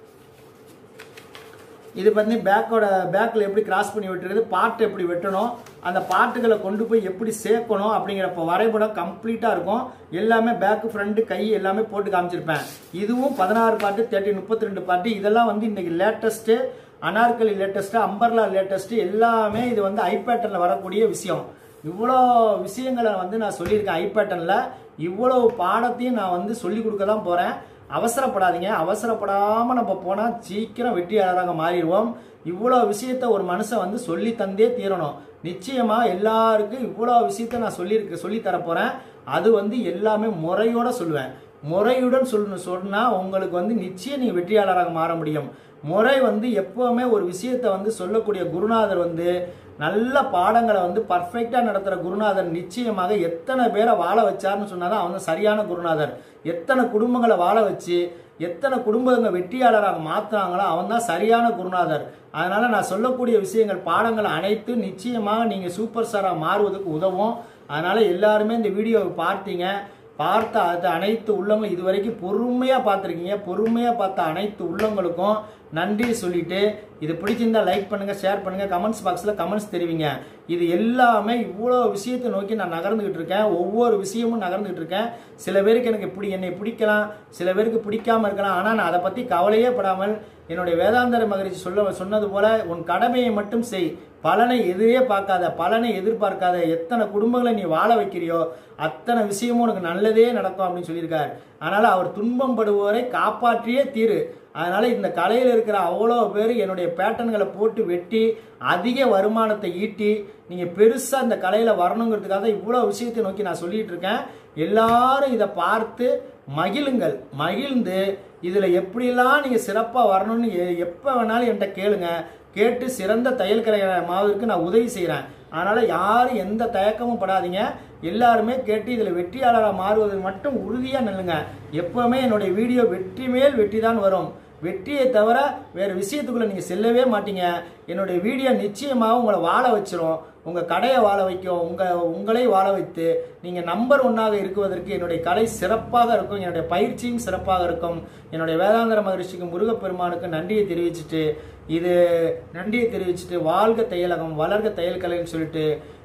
இது வந்து பேக்கோட பேக்கில் எப்படி கிராஸ் பண்ணி வெட்டுறது பாட்டு எப்படி வெட்டணும் அந்த பாட்டுகளை கொண்டு போய் எப்படி சேர்க்கணும் அப்படிங்கிறப்ப வரைபடம் கம்ப்ளீட்டாக இருக்கும் எல்லாமே பேக்கு ஃப்ரண்ட்டு கை எல்லாமே போட்டு காமிச்சிருப்பேன் இதுவும் பதினாறு பாட்டு தேர்ட்டி முப்பத்தி ரெண்டு பாட்டு இதெல்லாம் வந்து இன்னைக்கு latest Anarkali latest umbrella latest எல்லாமே இது வந்து ஐபேட்டனில் வரக்கூடிய விஷயம் இவ்வளோ விஷயங்களை வந்து நான் சொல்லியிருக்கேன் ஐபேட்டனில் இவ்வளோ பாடத்தையும் நான் வந்து சொல்லி கொடுக்க தான் போகிறேன் அவசரப்படாதீங்க அவசரப்படாமல் நம்ம போனால் சீக்கிரம் வெற்றியாளராக மாறிடுவோம் இவ்வளோ விஷயத்த ஒரு மனுஷன் வந்து சொல்லி தந்தே தீரணும் நிச்சயமாக எல்லாருக்கும் இவ்வளோ விஷயத்த நான் சொல்லியிருக்க சொல்லி தரப்போகிறேன் அது வந்து எல்லாமே முறையோட சொல்லுவேன் முறையுடன் சொல்லணும் சொன்னா உங்களுக்கு வந்து நிச்சயம் நீங்க வெற்றியாளராக மாற முடியும் முறை வந்து எப்பவுமே ஒரு விஷயத்தை வந்து சொல்லக்கூடிய குருநாதர் வந்து நல்ல பாடங்களை வந்து பர்ஃபெக்டா நடத்துற குருநாதர் நிச்சயமாக எத்தனை பேரை வாழ வச்சாருன்னு சொன்னாதான் அவன் சரியான குருநாதர் எத்தனை குடும்பங்களை வாழ வச்சு எத்தனை குடும்பங்க வெற்றியாளராக மாத்துறாங்களோ அவன் தான் சரியான குருநாதர் அதனால நான் சொல்லக்கூடிய விஷயங்கள் பாடங்கள் அனைத்து நிச்சயமாக நீங்க சூப்பர் ஸ்டாரா மாறுவதற்கு உதவும் அதனால எல்லாருமே இந்த வீடியோவை பார்த்தீங்க பார்த்த அது அனைத்து உள்ளங்களும் இதுவரைக்கும் பொறுமையாக பார்த்துருக்கீங்க பொறுமையாக பார்த்த அனைத்து உள்ளங்களுக்கும் நன்றி சொல்லிட்டு இது பிடிச்சிருந்தா லைக் பண்ணுங்க ஷேர் பண்ணுங்க கமெண்ட்ஸ் பாக்ஸில் கமெண்ட்ஸ் தெரிவிங்க இது எல்லாமே இவ்வளோ விஷயத்தை நோக்கி நான் நகர்ந்துகிட்டு இருக்கேன் ஒவ்வொரு விஷயமும் நகர்ந்துகிட்டு இருக்கேன் சில பேருக்கு எனக்கு இப்படி என்னை பிடிக்கலாம் சில பேருக்கு பிடிக்காம இருக்கலாம் ஆனால் நான் அதை பற்றி கவலையே படாமல் என்னுடைய வேதாந்தர மகரிஷி சொல்ல சொன்னது போல உன் கடமையை மட்டும் செய் பலனை எதிரே பார்க்காத பலனை எதிர்பார்க்காத எத்தனை குடும்பங்களை நீ வாழ வைக்கிறியோ அத்தனை விஷயமும் உனக்கு நல்லதே நடக்கும் அப்படின்னு சொல்லியிருக்கார் அதனால அவர் துன்பம் படுவோரை காப்பாற்றியே தீரு அதனால இந்த கலையில் இருக்கிற அவ்வளோ பேர் என்னுடைய பேட்டர்ன்களை போட்டு வெட்டி அதிக வருமானத்தை ஈட்டி நீங்க பெருசா இந்த கலையில வரணுங்கிறதுக்காக தான் இவ்வளோ விஷயத்தை நோக்கி நான் சொல்லிட்டு இருக்கேன் எல்லாரும் இதை பார்த்து மகிழுங்கள் மகிழ்ந்து இதுல எப்படிலாம் நீங்க சிறப்பா வரணும்னு எ- எப்ப வேணாலும் என்கிட்ட கேளுங்க கேட்டு சிறந்த தையல் மாவதற்கு நான் உதவி செய்கிறேன் அதனால யாரும் எந்த தயக்கமும் படாதீங்க எல்லாருமே கேட்டு இதில் வெற்றியாளராக மாறுவதற்கு மட்டும் உறுதியாக நில்லுங்க எப்பவுமே என்னுடைய வீடியோ வெற்றி மேல் வெற்றி தான் வரும் வெற்றியை தவிர வேறு விஷயத்துக்குள்ள நீங்கள் செல்லவே மாட்டீங்க என்னுடைய வீடியோ நிச்சயமாக உங்களை வாழ வச்சிரும் உங்கள் கடையை வாழ வைக்கும் உங்கள் உங்களை வாழ வைத்து நீங்கள் நம்பர் ஒன்னாக இருக்குவதற்கு என்னுடைய கலை சிறப்பாக இருக்கும் என்னுடைய பயிற்சியும் சிறப்பாக இருக்கும் என்னுடைய வேதாந்தர மகரிஷிக்கு முருகப்பெருமானுக்கு நன்றியை தெரிவிச்சுட்டு இது நன்றியை தெரிவிச்சுட்டு வாழ்க தையலகம் வளர்க தையல் கலைன்னு சொல்லிட்டு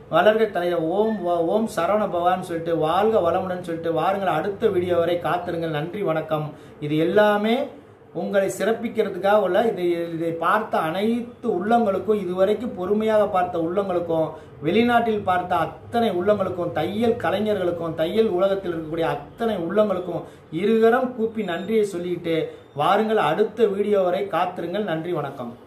வளர்க தலைய ஓம் வ- ஓம் சரவண பவான்னு சொல்லிட்டு வாழ்க வளமுடன் சொல்லிட்டு வாருங்கள் அடுத்த வீடியோ வரை காத்திருங்கள் நன்றி வணக்கம் இது எல்லாமே உங்களை சிறப்பிக்கிறதுக்காக உள்ள இதை இதை பார்த்த அனைத்து உள்ளங்களுக்கும் இதுவரைக்கும் பொறுமையாக பார்த்த உள்ளங்களுக்கும் வெளிநாட்டில் பார்த்த அத்தனை உள்ளங்களுக்கும் தையல் கலைஞர்களுக்கும் தையல் உலகத்தில் இருக்கக்கூடிய அத்தனை உள்ளங்களுக்கும் இருகரம் கூப்பி நன்றியை சொல்லிட்டு வாருங்கள் அடுத்த வீடியோ வரை காத்திருங்கள் நன்றி வணக்கம்